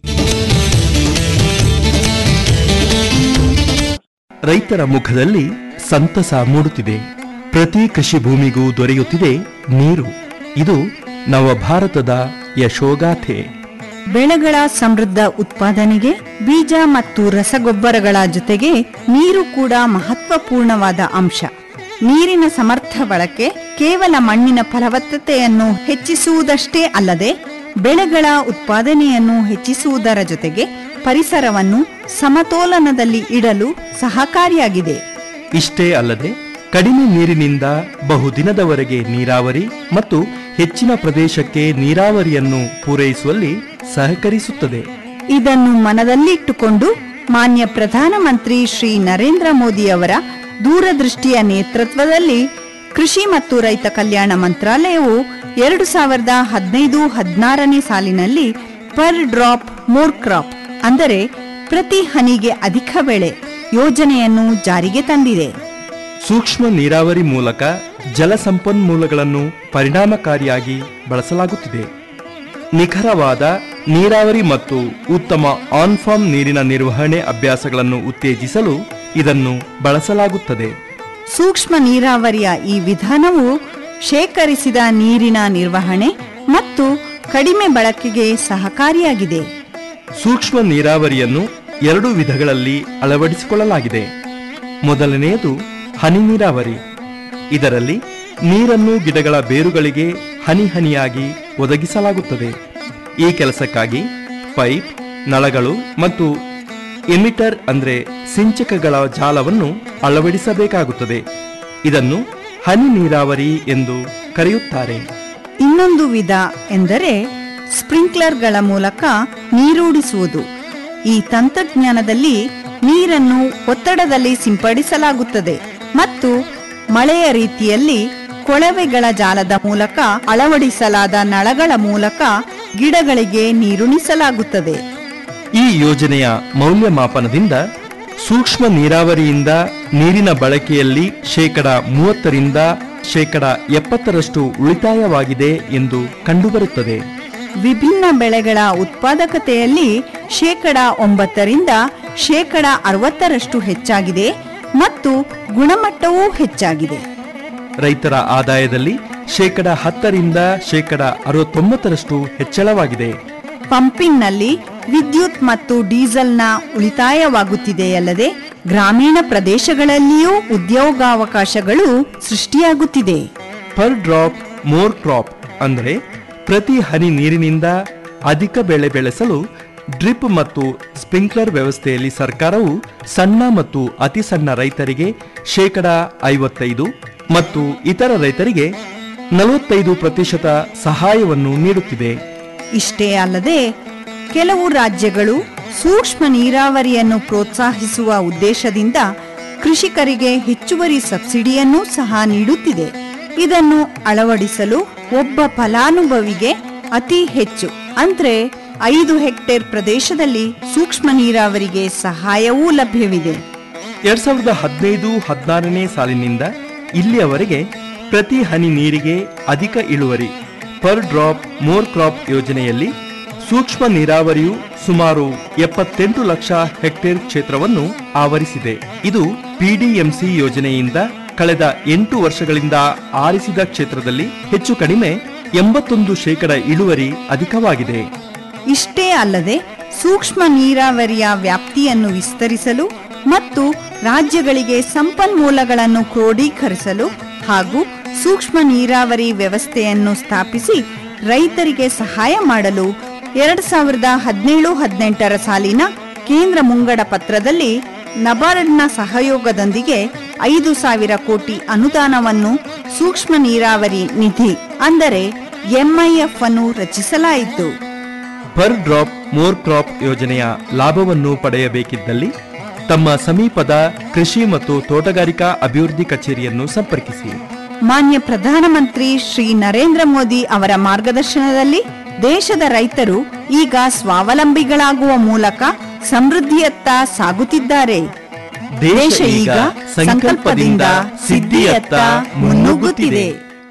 ರೈತರ ಮುಖದಲ್ಲಿ ಸಂತಸ ಮೂಡುತ್ತಿದೆ ಪ್ರತಿ ಕೃಷಿ ಭೂಮಿಗೂ ದೊರೆಯುತ್ತಿದೆ ನೀರು ಇದು ನವಭಾರತದ ಯಶೋಗಾಥೆ ಬೆಳೆಗಳ ಸಮೃದ್ಧ ಉತ್ಪಾದನೆಗೆ ಬೀಜ ಮತ್ತು ರಸಗೊಬ್ಬರಗಳ ಜೊತೆಗೆ ನೀರು ಕೂಡ ಮಹತ್ವಪೂರ್ಣವಾದ ಅಂಶ ನೀರಿನ ಸಮರ್ಥ ಬಳಕೆ ಕೇವಲ ಮಣ್ಣಿನ ಫಲವತ್ತತೆಯನ್ನು ಹೆಚ್ಚಿಸುವುದಷ್ಟೇ ಅಲ್ಲದೆ ಬೆಳೆಗಳ ಉತ್ಪಾದನೆಯನ್ನು ಹೆಚ್ಚಿಸುವುದರ ಜೊತೆಗೆ ಪರಿಸರವನ್ನು ಸಮತೋಲನದಲ್ಲಿ ಇಡಲು ಸಹಕಾರಿಯಾಗಿದೆ ಇಷ್ಟೇ ಅಲ್ಲದೆ ಕಡಿಮೆ ನೀರಿನಿಂದ ಬಹುದಿನದವರೆಗೆ ನೀರಾವರಿ ಮತ್ತು ಹೆಚ್ಚಿನ ಪ್ರದೇಶಕ್ಕೆ ನೀರಾವರಿಯನ್ನು ಪೂರೈಸುವಲ್ಲಿ ಸಹಕರಿಸುತ್ತದೆ ಇದನ್ನು ಮನದಲ್ಲಿಟ್ಟುಕೊಂಡು ಮಾನ್ಯ ಪ್ರಧಾನಮಂತ್ರಿ ಶ್ರೀ ನರೇಂದ್ರ ಮೋದಿಯವರ ದೂರದೃಷ್ಟಿಯ ನೇತೃತ್ವದಲ್ಲಿ ಕೃಷಿ ಮತ್ತು ರೈತ ಕಲ್ಯಾಣ ಮಂತ್ರಾಲಯವು ಎರಡು ಸಾವಿರದ ಹದಿನೈದು ಹದಿನಾರನೇ ಸಾಲಿನಲ್ಲಿ ಪರ್ ಡ್ರಾಪ್ ಮೋರ್ ಕ್ರಾಪ್ ಅಂದರೆ ಪ್ರತಿ ಹನಿಗೆ ಅಧಿಕ ಬೆಳೆ ಯೋಜನೆಯನ್ನು ಜಾರಿಗೆ ತಂದಿದೆ ಸೂಕ್ಷ್ಮ ನೀರಾವರಿ ಮೂಲಕ ಜಲ ಸಂಪನ್ಮೂಲಗಳನ್ನು ಪರಿಣಾಮಕಾರಿಯಾಗಿ ಬಳಸಲಾಗುತ್ತಿದೆ ನಿಖರವಾದ ನೀರಾವರಿ ಮತ್ತು ಉತ್ತಮ ಆನ್ಫಾರ್ಮ್ ನೀರಿನ ನಿರ್ವಹಣೆ ಅಭ್ಯಾಸಗಳನ್ನು ಉತ್ತೇಜಿಸಲು ಇದನ್ನು ಬಳಸಲಾಗುತ್ತದೆ ಸೂಕ್ಷ್ಮ ನೀರಾವರಿಯ ಈ ವಿಧಾನವು ಶೇಖರಿಸಿದ ನೀರಿನ ನಿರ್ವಹಣೆ ಮತ್ತು ಕಡಿಮೆ ಬಳಕೆಗೆ ಸಹಕಾರಿಯಾಗಿದೆ ಸೂಕ್ಷ್ಮ ನೀರಾವರಿಯನ್ನು ಎರಡು ವಿಧಗಳಲ್ಲಿ ಅಳವಡಿಸಿಕೊಳ್ಳಲಾಗಿದೆ ಮೊದಲನೆಯದು ಹನಿ ನೀರಾವರಿ ಇದರಲ್ಲಿ ನೀರನ್ನು ಗಿಡಗಳ ಬೇರುಗಳಿಗೆ ಹನಿ ಹನಿಯಾಗಿ ಒದಗಿಸಲಾಗುತ್ತದೆ ಈ ಕೆಲಸಕ್ಕಾಗಿ ಪೈಪ್ ನಳಗಳು ಮತ್ತು ಎಮಿಟರ್ ಅಂದ್ರೆ ಸಿಂಚಕಗಳ ಜಾಲವನ್ನು ಅಳವಡಿಸಬೇಕಾಗುತ್ತದೆ ಇದನ್ನು ಹನಿ ನೀರಾವರಿ ಎಂದು ಕರೆಯುತ್ತಾರೆ ಇನ್ನೊಂದು ವಿಧ ಎಂದರೆ ಸ್ಪ್ರಿಂಕ್ಲರ್ಗಳ ಮೂಲಕ ನೀರೂಡಿಸುವುದು ಈ ತಂತ್ರಜ್ಞಾನದಲ್ಲಿ ನೀರನ್ನು ಒತ್ತಡದಲ್ಲಿ ಸಿಂಪಡಿಸಲಾಗುತ್ತದೆ ಮತ್ತು ಮಳೆಯ ರೀತಿಯಲ್ಲಿ ಕೊಳವೆಗಳ ಜಾಲದ ಮೂಲಕ ಅಳವಡಿಸಲಾದ ನಳಗಳ ಮೂಲಕ ಗಿಡಗಳಿಗೆ ನೀರುಣಿಸಲಾಗುತ್ತದೆ ಈ ಯೋಜನೆಯ ಮೌಲ್ಯಮಾಪನದಿಂದ ಸೂಕ್ಷ್ಮ ನೀರಾವರಿಯಿಂದ ನೀರಿನ ಬಳಕೆಯಲ್ಲಿ ಶೇಕಡ ಮೂವತ್ತರಿಂದ ಶೇಕಡ ಎಪ್ಪತ್ತರಷ್ಟು ಉಳಿತಾಯವಾಗಿದೆ ಎಂದು ಕಂಡುಬರುತ್ತದೆ ವಿಭಿನ್ನ ಬೆಳೆಗಳ ಉತ್ಪಾದಕತೆಯಲ್ಲಿ ಶೇಕಡ ಒಂಬತ್ತರಿಂದ ಶೇಕಡ ಅರವತ್ತರಷ್ಟು ಹೆಚ್ಚಾಗಿದೆ ಮತ್ತು ಗುಣಮಟ್ಟವೂ ಹೆಚ್ಚಾಗಿದೆ ರೈತರ ಆದಾಯದಲ್ಲಿ ಶೇಕಡ ಹತ್ತರಿಂದ ಶೇಕಡ ಅರವತ್ತೊಂಬತ್ತರಷ್ಟು ಹೆಚ್ಚಳವಾಗಿದೆ ಪಂಪಿಂಗ್ನಲ್ಲಿ ವಿದ್ಯುತ್ ಮತ್ತು ಡೀಸೆಲ್ನ ಉಳಿತಾಯವಾಗುತ್ತಿದೆಯಲ್ಲದೆ ಗ್ರಾಮೀಣ ಪ್ರದೇಶಗಳಲ್ಲಿಯೂ ಉದ್ಯೋಗಾವಕಾಶಗಳು ಸೃಷ್ಟಿಯಾಗುತ್ತಿದೆ ಪರ್ ಡ್ರಾಪ್ ಮೋರ್ ಕ್ರಾಪ್ ಅಂದರೆ ಪ್ರತಿ ಹನಿ ನೀರಿನಿಂದ ಅಧಿಕ ಬೆಳೆ ಬೆಳೆಸಲು ಡ್ರಿಪ್ ಮತ್ತು ಸ್ಪ್ರಿಂಕ್ಲರ್ ವ್ಯವಸ್ಥೆಯಲ್ಲಿ ಸರ್ಕಾರವು ಸಣ್ಣ ಮತ್ತು ಅತಿ ಸಣ್ಣ ರೈತರಿಗೆ ಶೇಕಡ ಐವತ್ತೈದು ಮತ್ತು ಇತರ ರೈತರಿಗೆ ನಲವತ್ತೈದು ಪ್ರತಿಶತ ಸಹಾಯವನ್ನು ನೀಡುತ್ತಿದೆ ಇಷ್ಟೇ ಅಲ್ಲದೆ ಕೆಲವು ರಾಜ್ಯಗಳು ಸೂಕ್ಷ್ಮ ನೀರಾವರಿಯನ್ನು ಪ್ರೋತ್ಸಾಹಿಸುವ ಉದ್ದೇಶದಿಂದ ಕೃಷಿಕರಿಗೆ ಹೆಚ್ಚುವರಿ ಸಬ್ಸಿಡಿಯನ್ನೂ ಸಹ ನೀಡುತ್ತಿದೆ ಇದನ್ನು ಅಳವಡಿಸಲು ಒಬ್ಬ ಫಲಾನುಭವಿಗೆ ಅತಿ ಹೆಚ್ಚು ಅಂದ್ರೆ ಐದು ಹೆಕ್ಟೇರ್ ಪ್ರದೇಶದಲ್ಲಿ ಸೂಕ್ಷ್ಮ ನೀರಾವರಿಗೆ ಸಹಾಯವೂ ಲಭ್ಯವಿದೆ ಎರಡ್ ಸಾವಿರದ ಹದಿನೈದು ಹದಿನಾರನೇ ಸಾಲಿನಿಂದ ಇಲ್ಲಿಯವರೆಗೆ ಪ್ರತಿ ಹನಿ ನೀರಿಗೆ ಅಧಿಕ ಇಳುವರಿ ಪರ್ ಡ್ರಾಪ್ ಮೋರ್ ಕ್ರಾಪ್ ಯೋಜನೆಯಲ್ಲಿ ಸೂಕ್ಷ್ಮ ನೀರಾವರಿಯು ಸುಮಾರು ಎಪ್ಪತ್ತೆಂಟು ಲಕ್ಷ ಹೆಕ್ಟೇರ್ ಕ್ಷೇತ್ರವನ್ನು ಆವರಿಸಿದೆ ಇದು ಪಿಡಿಎಂಸಿ ಯೋಜನೆಯಿಂದ ಕಳೆದ ಎಂಟು ವರ್ಷಗಳಿಂದ ಆರಿಸಿದ ಕ್ಷೇತ್ರದಲ್ಲಿ ಹೆಚ್ಚು ಕಡಿಮೆ ಎಂಬತ್ತೊಂದು ಶೇಕಡ ಇಳುವರಿ ಅಧಿಕವಾಗಿದೆ ಇಷ್ಟೇ ಅಲ್ಲದೆ ಸೂಕ್ಷ್ಮ ನೀರಾವರಿಯ ವ್ಯಾಪ್ತಿಯನ್ನು ವಿಸ್ತರಿಸಲು ಮತ್ತು ರಾಜ್ಯಗಳಿಗೆ ಸಂಪನ್ಮೂಲಗಳನ್ನು ಕ್ರೋಢೀಕರಿಸಲು ಹಾಗೂ ಸೂಕ್ಷ್ಮ ನೀರಾವರಿ ವ್ಯವಸ್ಥೆಯನ್ನು ಸ್ಥಾಪಿಸಿ ರೈತರಿಗೆ ಸಹಾಯ ಮಾಡಲು ಎರಡ್ ಸಾವಿರದ ಹದಿನೇಳು ಹದಿನೆಂಟರ ಸಾಲಿನ ಕೇಂದ್ರ ಮುಂಗಡ ಪತ್ರದಲ್ಲಿ ನಬಾರ್ಡ್ನ ಸಹಯೋಗದೊಂದಿಗೆ ಐದು ಸಾವಿರ ಕೋಟಿ ಅನುದಾನವನ್ನು ಸೂಕ್ಷ್ಮ ನೀರಾವರಿ ನಿಧಿ ಅಂದರೆ ಎಂಐಎಫ್ ಅನ್ನು ರಚಿಸಲಾಯಿತು ಪರ್ ಡ್ರಾಪ್ ಮೋರ್ ಕ್ರಾಪ್ ಯೋಜನೆಯ ಲಾಭವನ್ನು ಪಡೆಯಬೇಕಿದ್ದಲ್ಲಿ ತಮ್ಮ ಸಮೀಪದ ಕೃಷಿ ಮತ್ತು ತೋಟಗಾರಿಕಾ ಅಭಿವೃದ್ಧಿ ಕಚೇರಿಯನ್ನು ಸಂಪರ್ಕಿಸಿ ಮಾನ್ಯ ಪ್ರಧಾನಮಂತ್ರಿ ಶ್ರೀ ನರೇಂದ್ರ ಮೋದಿ ಅವರ ಮಾರ್ಗದರ್ಶನದಲ್ಲಿ ದೇಶದ ರೈತರು ಈಗ ಸ್ವಾವಲಂಬಿಗಳಾಗುವ ಮೂಲಕ ಸಮೃದ್ಧಿಯತ್ತ ಸಾಗುತ್ತಿದ್ದಾರೆ ದೇಶ ಈಗ ಸಂಕಲ್ಪದಿಂದ ಸಿದ್ಧಿಯತ್ತ ಮುನ್ನುಗ್ಗುತ್ತಿದೆ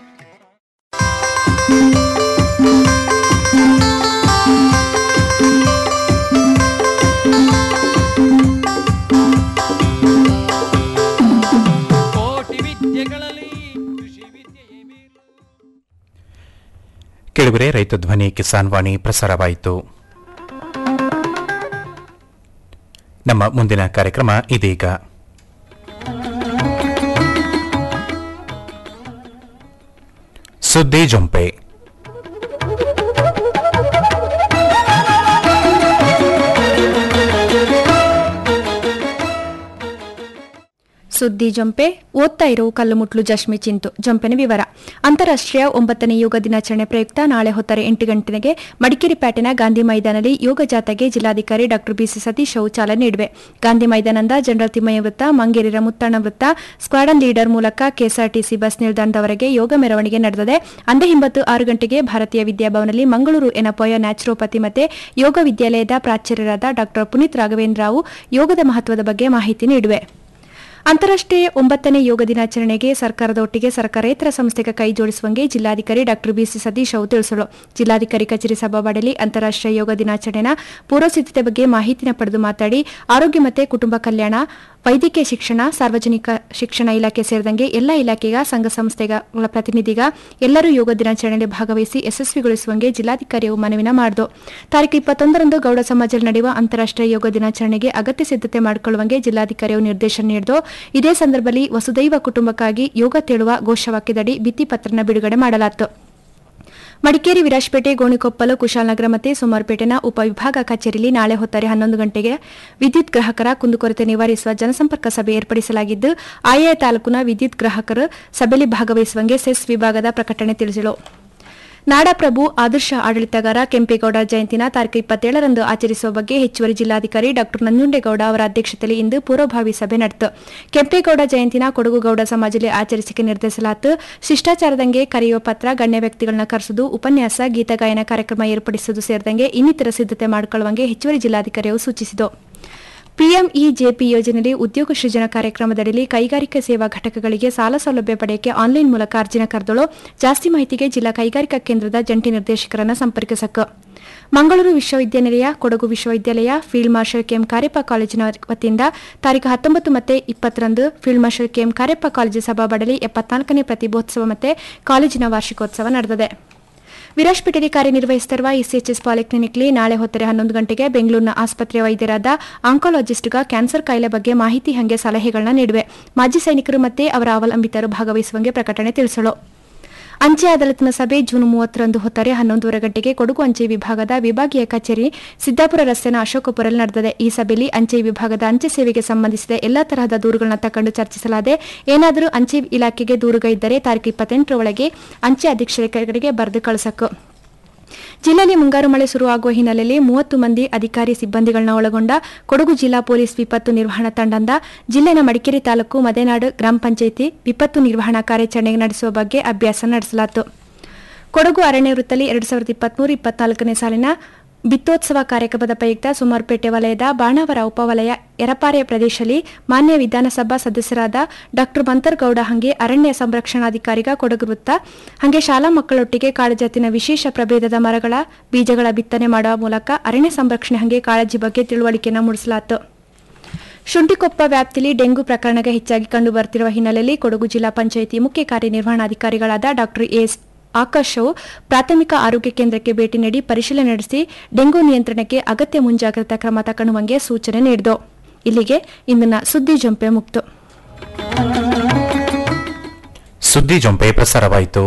ಕೆಳಗರೆ ರೈತ ಧ್ವನಿ ಕಿಸಾನ್ ವಾಣಿ ಪ್ರಸಾರವಾಯಿತು ನಮ್ಮ ಮುಂದಿನ ಕಾರ್ಯಕ್ರಮ ಇದೀಗ ಸುದ್ದಿ ಜೊಂಪೆ ಸುದ್ದಿ ಜೊಂಪೆ ಓದ್ತಾ ಇರೋ ಕಲ್ಲುಮುಟ್ಲು ಜಶ್ಮಿ ಚಿಂತು ಜೊಂಪೆನ ವಿವರ ಅಂತಾರಾಷ್ಟ್ರೀಯ ಒಂಬತ್ತನೇ ಯೋಗ ದಿನಾಚರಣೆ ಪ್ರಯುಕ್ತ ನಾಳೆ ಹೊತ್ತಾರೆ ಎಂಟು ಗಂಟೆಗೆ ಮಡಿಕೇರಿ ಪ್ಯಾಟಿನ ಗಾಂಧಿ ಮೈದಾನದಲ್ಲಿ ಯೋಗ ಜಾಥಾಗೆ ಜಿಲ್ಲಾಧಿಕಾರಿ ಡಾ ಬಿಸಿ ಸತೀಶ್ ಅವು ಚಾಲನೆ ನೀಡಿವೆ ಗಾಂಧಿ ಮೈದಾನದ ಜನರಲ್ ತಿಮ್ಮಯ್ಯ ವೃತ್ತ ಮಂಗೇರಿರ ಮುತ್ತಣ್ಣ ವೃತ್ತ ಸ್ಕ್ವಾಡನ್ ಲೀಡರ್ ಮೂಲಕ ಕೆಎಸ್ಆರ್ಟಿಸಿ ಬಸ್ ನಿಲ್ದಾಣದವರೆಗೆ ಯೋಗ ಮೆರವಣಿಗೆ ನಡೆದಿದೆ ಅಂದೇ ಹಿಂಬತ್ತು ಆರು ಗಂಟೆಗೆ ಭಾರತೀಯ ವಿದ್ಯಾಭವನದಲ್ಲಿ ಮಂಗಳೂರು ಎನಪೋಯ ನ್ಯಾಚುರೋಪತಿ ಮತ್ತೆ ಯೋಗ ವಿದ್ಯಾಲಯದ ಪ್ರಾಚಾರ್ಯರಾದ ಡಾ ಪುನೀತ್ ರಾಘವೇಂದ್ರ ರಾವು ಯೋಗದ ಮಹತ್ವದ ಬಗ್ಗೆ ಮಾಹಿತಿ ನೀಡುವೆ ಅಂತಾರಾಷ್ಟ್ರೀಯ ಒಂಬತ್ತನೇ ಯೋಗ ದಿನಾಚರಣೆಗೆ ಸರ್ಕಾರದ ಒಟ್ಟಿಗೆ ಸರ್ಕಾರೇತರ ಸಂಸ್ಥೆಗೆ ಕೈ ಜೋಡಿಸುವಂಗೆ ಜಿಲ್ಲಾಧಿಕಾರಿ ಡಾ ಬಿಸಿ ಸತೀಶ್ ಅವು ತಿಳಿಸಲು ಜಿಲ್ಲಾಧಿಕಾರಿ ಕಚೇರಿ ಸಭಾವಾಡಲಿ ಅಂತಾರಾಷ್ಟ್ರೀಯ ಯೋಗ ದಿನಾಚರಣೆನ ಪೂರ್ವಸಿದ್ಧತೆ ಬಗ್ಗೆ ಮಾಹಿತಿನ ಪಡೆದು ಮಾತಾಡಿ ಆರೋಗ್ಯ ಮತ್ತು ಕುಟುಂಬ ಕಲ್ಯಾಣ ವೈದ್ಯಕೀಯ ಶಿಕ್ಷಣ ಸಾರ್ವಜನಿಕ ಶಿಕ್ಷಣ ಇಲಾಖೆ ಸೇರಿದಂಗೆ ಎಲ್ಲ ಇಲಾಖೆಗ ಸಂಘ ಸಂಸ್ಥೆಗಳ ಪ್ರತಿನಿಧಿಗ ಎಲ್ಲರೂ ಯೋಗ ದಿನಾಚರಣೆಯಲ್ಲಿ ಭಾಗವಹಿಸಿ ಯಶಸ್ವಿಗೊಳಿಸುವಂಗೆ ಜಿಲ್ಲಾಧಿಕಾರಿಯು ಮನವಿನ ಮಾಡಿದು ತಾರೀಕು ಇಪ್ಪತ್ತೊಂದರಂದು ಗೌಡ ಸಮಾಜದಲ್ಲಿ ನಡೆಯುವ ಅಂತಾರಾಷ್ಟ್ರೀಯ ಯೋಗ ದಿನಾಚರಣೆಗೆ ಅಗತ್ಯ ಸಿದ್ಧತೆ ಮಾಡಿಕೊಳ್ಳುವಂಗೆ ಜಿಲ್ಲಾಧಿಕಾರಿಯು ನಿರ್ದೇಶನ ನೀಡಿದ್ದು ಇದೇ ಸಂದರ್ಭದಲ್ಲಿ ವಸುದೈವ ಕುಟುಂಬಕ್ಕಾಗಿ ಯೋಗ ತೇಳುವ ಘೋಷವಾಕ್ಯದಡಿ ಭಿತ್ತಿಪತ್ರನ ಬಿಡುಗಡೆ ಮಾಡಲಾಯಿತು ಮಡಿಕೇರಿ ವಿರಾಜಪೇಟೆ ಗೋಣಿಕೊಪ್ಪಲು ಕುಶಾಲನಗರ ಮತ್ತು ಸೋಮವಾರಪೇಟೆನ ಉಪವಿಭಾಗ ಕಚೇರಿಯಲ್ಲಿ ನಾಳೆ ಹೊತ್ತಾರೆ ಹನ್ನೊಂದು ಗಂಟೆಗೆ ವಿದ್ಯುತ್ ಗ್ರಾಹಕರ ಕುಂದುಕೊರತೆ ನಿವಾರಿಸುವ ಜನಸಂಪರ್ಕ ಸಭೆ ಏರ್ಪಡಿಸಲಾಗಿದ್ದು ಆಯಾ ತಾಲೂಕಿನ ವಿದ್ಯುತ್ ಗ್ರಾಹಕರು ಸಭೆಯಲ್ಲಿ ಭಾಗವಹಿಸುವಂಗೆ ಸೆಸ್ ವಿಭಾಗದ ಪ್ರಕಟಣೆ ತಿಳಿಸಿದರು ನಾಡಪ್ರಭು ಆದರ್ಶ ಆಡಳಿತಗಾರ ಕೆಂಪೇಗೌಡ ಜಯಂತಿನ ತಾರೀಕು ಇಪ್ಪತ್ತೇಳರಂದು ಆಚರಿಸುವ ಬಗ್ಗೆ ಹೆಚ್ಚುವರಿ ಜಿಲ್ಲಾಧಿಕಾರಿ ಡಾ ನಂಜುಂಡೇಗೌಡ ಅವರ ಅಧ್ಯಕ್ಷತೆಯಲ್ಲಿ ಇಂದು ಪೂರ್ವಭಾವಿ ಸಭೆ ನಡೆಯಿತು ಕೆಂಪೇಗೌಡ ಜಯಂತಿನ ಕೊಡಗುಗೌಡ ಸಮಾಜದಲ್ಲಿ ಆಚರಿಸಿಕೆ ನಿರ್ಧರಿಸಲಾಯಿತು ಶಿಷ್ಟಾಚಾರದಂಗೆ ಕರೆಯುವ ಪತ್ರ ಗಣ್ಯ ವ್ಯಕ್ತಿಗಳನ್ನ ಕರೆಸುವುದು ಉಪನ್ಯಾಸ ಗೀತಗಾಯನ ಕಾರ್ಯಕ್ರಮ ಏರ್ಪಡಿಸುವುದು ಸೇರಿದಂಗೆ ಇನ್ನಿತರ ಸಿದ್ಧತೆ ಮಾಡಿಕೊಳ್ಳುವಂಗೆ ಹೆಚ್ಚುವರಿ ಜಿಲ್ಲಾಧಿಕಾರಿಯು ಸೂಚಿಸಿತು ಪಿಎಂಇಜೆಪಿ ಯೋಜನೆಯಲ್ಲಿ ಉದ್ಯೋಗ ಸೃಜನಾ ಕಾರ್ಯಕ್ರಮದಡಿ ಕೈಗಾರಿಕಾ ಸೇವಾ ಘಟಕಗಳಿಗೆ ಸಾಲ ಸೌಲಭ್ಯ ಪಡೆಯಕ್ಕೆ ಆನ್ಲೈನ್ ಮೂಲಕ ಅರ್ಜಿನ ಕರೆದಳು ಜಾಸ್ತಿ ಮಾಹಿತಿಗೆ ಜಿಲ್ಲಾ ಕೈಗಾರಿಕಾ ಕೇಂದ್ರದ ಜಂಟಿ ನಿರ್ದೇಶಕರನ್ನು ಸಂಪರ್ಕಿಸಕ್ಕೆ ಮಂಗಳೂರು ವಿಶ್ವವಿದ್ಯಾನಿಲಯ ಕೊಡಗು ವಿಶ್ವವಿದ್ಯಾಲಯ ಫೀಲ್ಡ್ ಮಾರ್ಷಲ್ ಕೆಎಂ ಕಾರ್ಯಪ್ಪ ಕಾಲೇಜಿನ ವತಿಯಿಂದ ತಾರೀಕು ಹತ್ತೊಂಬತ್ತು ಮತ್ತು ಇಪ್ಪತ್ತರಂದು field marshal KM Kariappa college ಸಭಾಬಡಲಿ ಎಪ್ಪತ್ನಾಲ್ಕನೇ ಪ್ರತಿಭೋತ್ಸವ ಮತ್ತು ಕಾಲೇಜಿನ ವಾರ್ಷಿಕೋತ್ಸವ ನಡೆದಿದೆ ವಿರಾಜಪೇಟೆಯಲ್ಲಿ ಕಾರ್ಯನಿರ್ವಹಿಸುತ್ತಿರುವ ಇಸಿಎಚ್ಎಸ್ ಪಾಲಿಕ್ಲಿನಿಕ್ಲಿ ನಾಳೆ ಹೊತ್ತರೆ ಹನ್ನೊಂದು ಗಂಟೆಗೆ ಬೆಂಗಳೂರಿನ ಆಸ್ಪತ್ರೆಯ ವೈದ್ಯರಾದ ಆಂಕಾಲಜಿಸ್ಟ್ಗ ಕ್ಯಾನ್ಸರ್ ಕಾಯಿಲೆ ಬಗ್ಗೆ ಮಾಹಿತಿ ಹಂಗೆ ಸಲಹೆಗಳನ್ನ ನೀಡುವೆ ಮಾಜಿ ಸೈನಿಕರು ಮತ್ತೆ ಅವರ ಅವಲಂಬಿತರು ಭಾಗವಹಿಸುವಂಗೆ ಪ್ರಕಟಣೆ ತಿಳಿಸಲು ಅಂಚೆ ಅದಾಲತ್ನ ಸಭೆ ಜೂನ್ ಮೂವತ್ತರಂದು ಹೊತ್ತರೆ ಹನ್ನೊಂದೂವರೆ ಗಂಟೆಗೆ ಕೊಡಗು ಅಂಚೆ ವಿಭಾಗದ ವಿಭಾಗೀಯ ಕಚೇರಿ ಸಿದ್ದಾಪುರ ರಸ್ತೆನ ಅಶೋಕಪುರಲ್ಲಿ ನಡೆದಿದೆ ಈ ಸಭೆಯಲ್ಲಿ ಅಂಚೆ ವಿಭಾಗದ ಅಂಚೆ ಸೇವೆಗೆ ಸಂಬಂಧಿಸಿದ ಎಲ್ಲಾ ತರಹದ ದೂರುಗಳನ್ನ ತಕೊಂಡು ಚರ್ಚಿಸಲಾದೆ ಏನಾದರೂ ಅಂಚೆ ಇಲಾಖೆಗೆ ದೂರುಗ ಇದ್ದರೆ ತಾರೀಕು ಇಪ್ಪತ್ತೆಂಟರ ಒಳಗೆ ಅಂಚೆ ಅಧೀಕ್ಷಕರಿಗೆ ಬರೆದು ಕಳಿಸಬೇಕು ಜಿಲ್ಲೆಯಲ್ಲಿ ಮುಂಗಾರು ಮಳೆ ಶುರುವಾಗುವ ಹಿನ್ನೆಲೆಯಲ್ಲಿ ಮೂವತ್ತು ಮಂದಿ ಅಧಿಕಾರಿ ಸಿಬ್ಬಂದಿಗಳನ್ನ ಒಳಗೊಂಡ ಕೊಡಗು ಜಿಲ್ಲಾ ಪೊಲೀಸ್ ವಿಪತ್ತು ನಿರ್ವಹಣಾ ತಂಡದಿಂದ ಜಿಲ್ಲೆನ ಮಡಿಕೇರಿ ತಾಲೂಕು ಮದೆನಾಡು ಗ್ರಾಮ ಪಂಚಾಯಿತಿ ವಿಪತ್ತು ನಿರ್ವಹಣಾ ಕಾರ್ಯಾಚರಣೆ ನಡೆಸುವ ಬಗ್ಗೆ ಅಭ್ಯಾಸ ನಡೆಸಲಾಯಿತು ಕೊಡಗು ಅರಣ್ಯ ವೃತ್ತದಲ್ಲಿ ಎರಡು ಸಾವಿರದ ಇಪ್ಪತ್ಮೂರು ಇಪ್ಪತ್ನಾಲ್ಕನೇ ಸಾಲಿನ ಬಿತ್ತೋತ್ಸವ ಕಾರ್ಯಕ್ರಮದ ಪ್ರಯುಕ್ತ ಸುಮಾರ್ಪೇಟೆ ವಲಯದ ಬಾಣಾವರ ಉಪವಲಯ ಎರಪಾರೆ ಪ್ರದೇಶದಲ್ಲಿ ಮಾನ್ಯ ವಿಧಾನಸಭಾ ಸದಸ್ಯರಾದ ಡಾಕ್ಟರ್ ಮಂತರ್ಗೌಡ ಹಂಗೆ ಅರಣ್ಯ ಸಂರಕ್ಷಣಾಧಿಕಾರಿಗ ಕೊಡಗು ವೃತ್ತ ಹಂಗೆ ಶಾಲಾ ಮಕ್ಕಳೊಟ್ಟಿಗೆ ಕಾಳಜಾತಿನ ವಿಶೇಷ ಪ್ರಭೇದದ ಮರಗಳ ಬೀಜಗಳ ಬಿತ್ತನೆ ಮಾಡುವ ಮೂಲಕ ಅರಣ್ಯ ಸಂರಕ್ಷಣೆ ಹಂಗೆ ಕಾಳಜಿ ಬಗ್ಗೆ ತಿಳುವಳಿಕೆಯನ್ನು ಮೂಡಿಸಲಾಯಿತು ಶುಂಠಿಕೊಪ್ಪ ವ್ಯಾಪ್ತಿಯಲ್ಲಿ ಡೆಂಗು ಪ್ರಕರಣಗಳು ಹೆಚ್ಚಾಗಿ ಕಂಡುಬರುತ್ತಿರುವ ಹಿನ್ನೆಲೆಯಲ್ಲಿ ಕೊಡಗು ಜಿಲ್ಲಾ ಪಂಚಾಯಿತಿ ಮುಖ್ಯ ಕಾರ್ಯನಿರ್ವಹಣಾಧಿಕಾರಿಗಳಾದ ಡಾಕ್ಟರ್ ಎಸ್ ಆಕಾಶವು ಪ್ರಾಥಮಿಕ ಆರೋಗ್ಯ ಕೇಂದ್ರಕ್ಕೆ ಭೇಟಿ ನೀಡಿ ಪರಿಶೀಲನೆ ನಡೆಸಿ ಡೆಂಗು ನಿಯಂತ್ರಣಕ್ಕೆ ಅಗತ್ಯ ಮುಂಜಾಗ್ರತಾ ಕ್ರಮ ತಗೊಳ್ಳುವಂಗೆ ಸೂಚನೆ ನೀಡಿತು ಇಲ್ಲಿಗೆ ಇಂದಿನ ಸುದ್ದಿ ಜಂಪೆ ಮುಕ್ತು ಸುದ್ದಿ ಜೊಂಪೆ ಪ್ರಸಾರವಾಯಿತು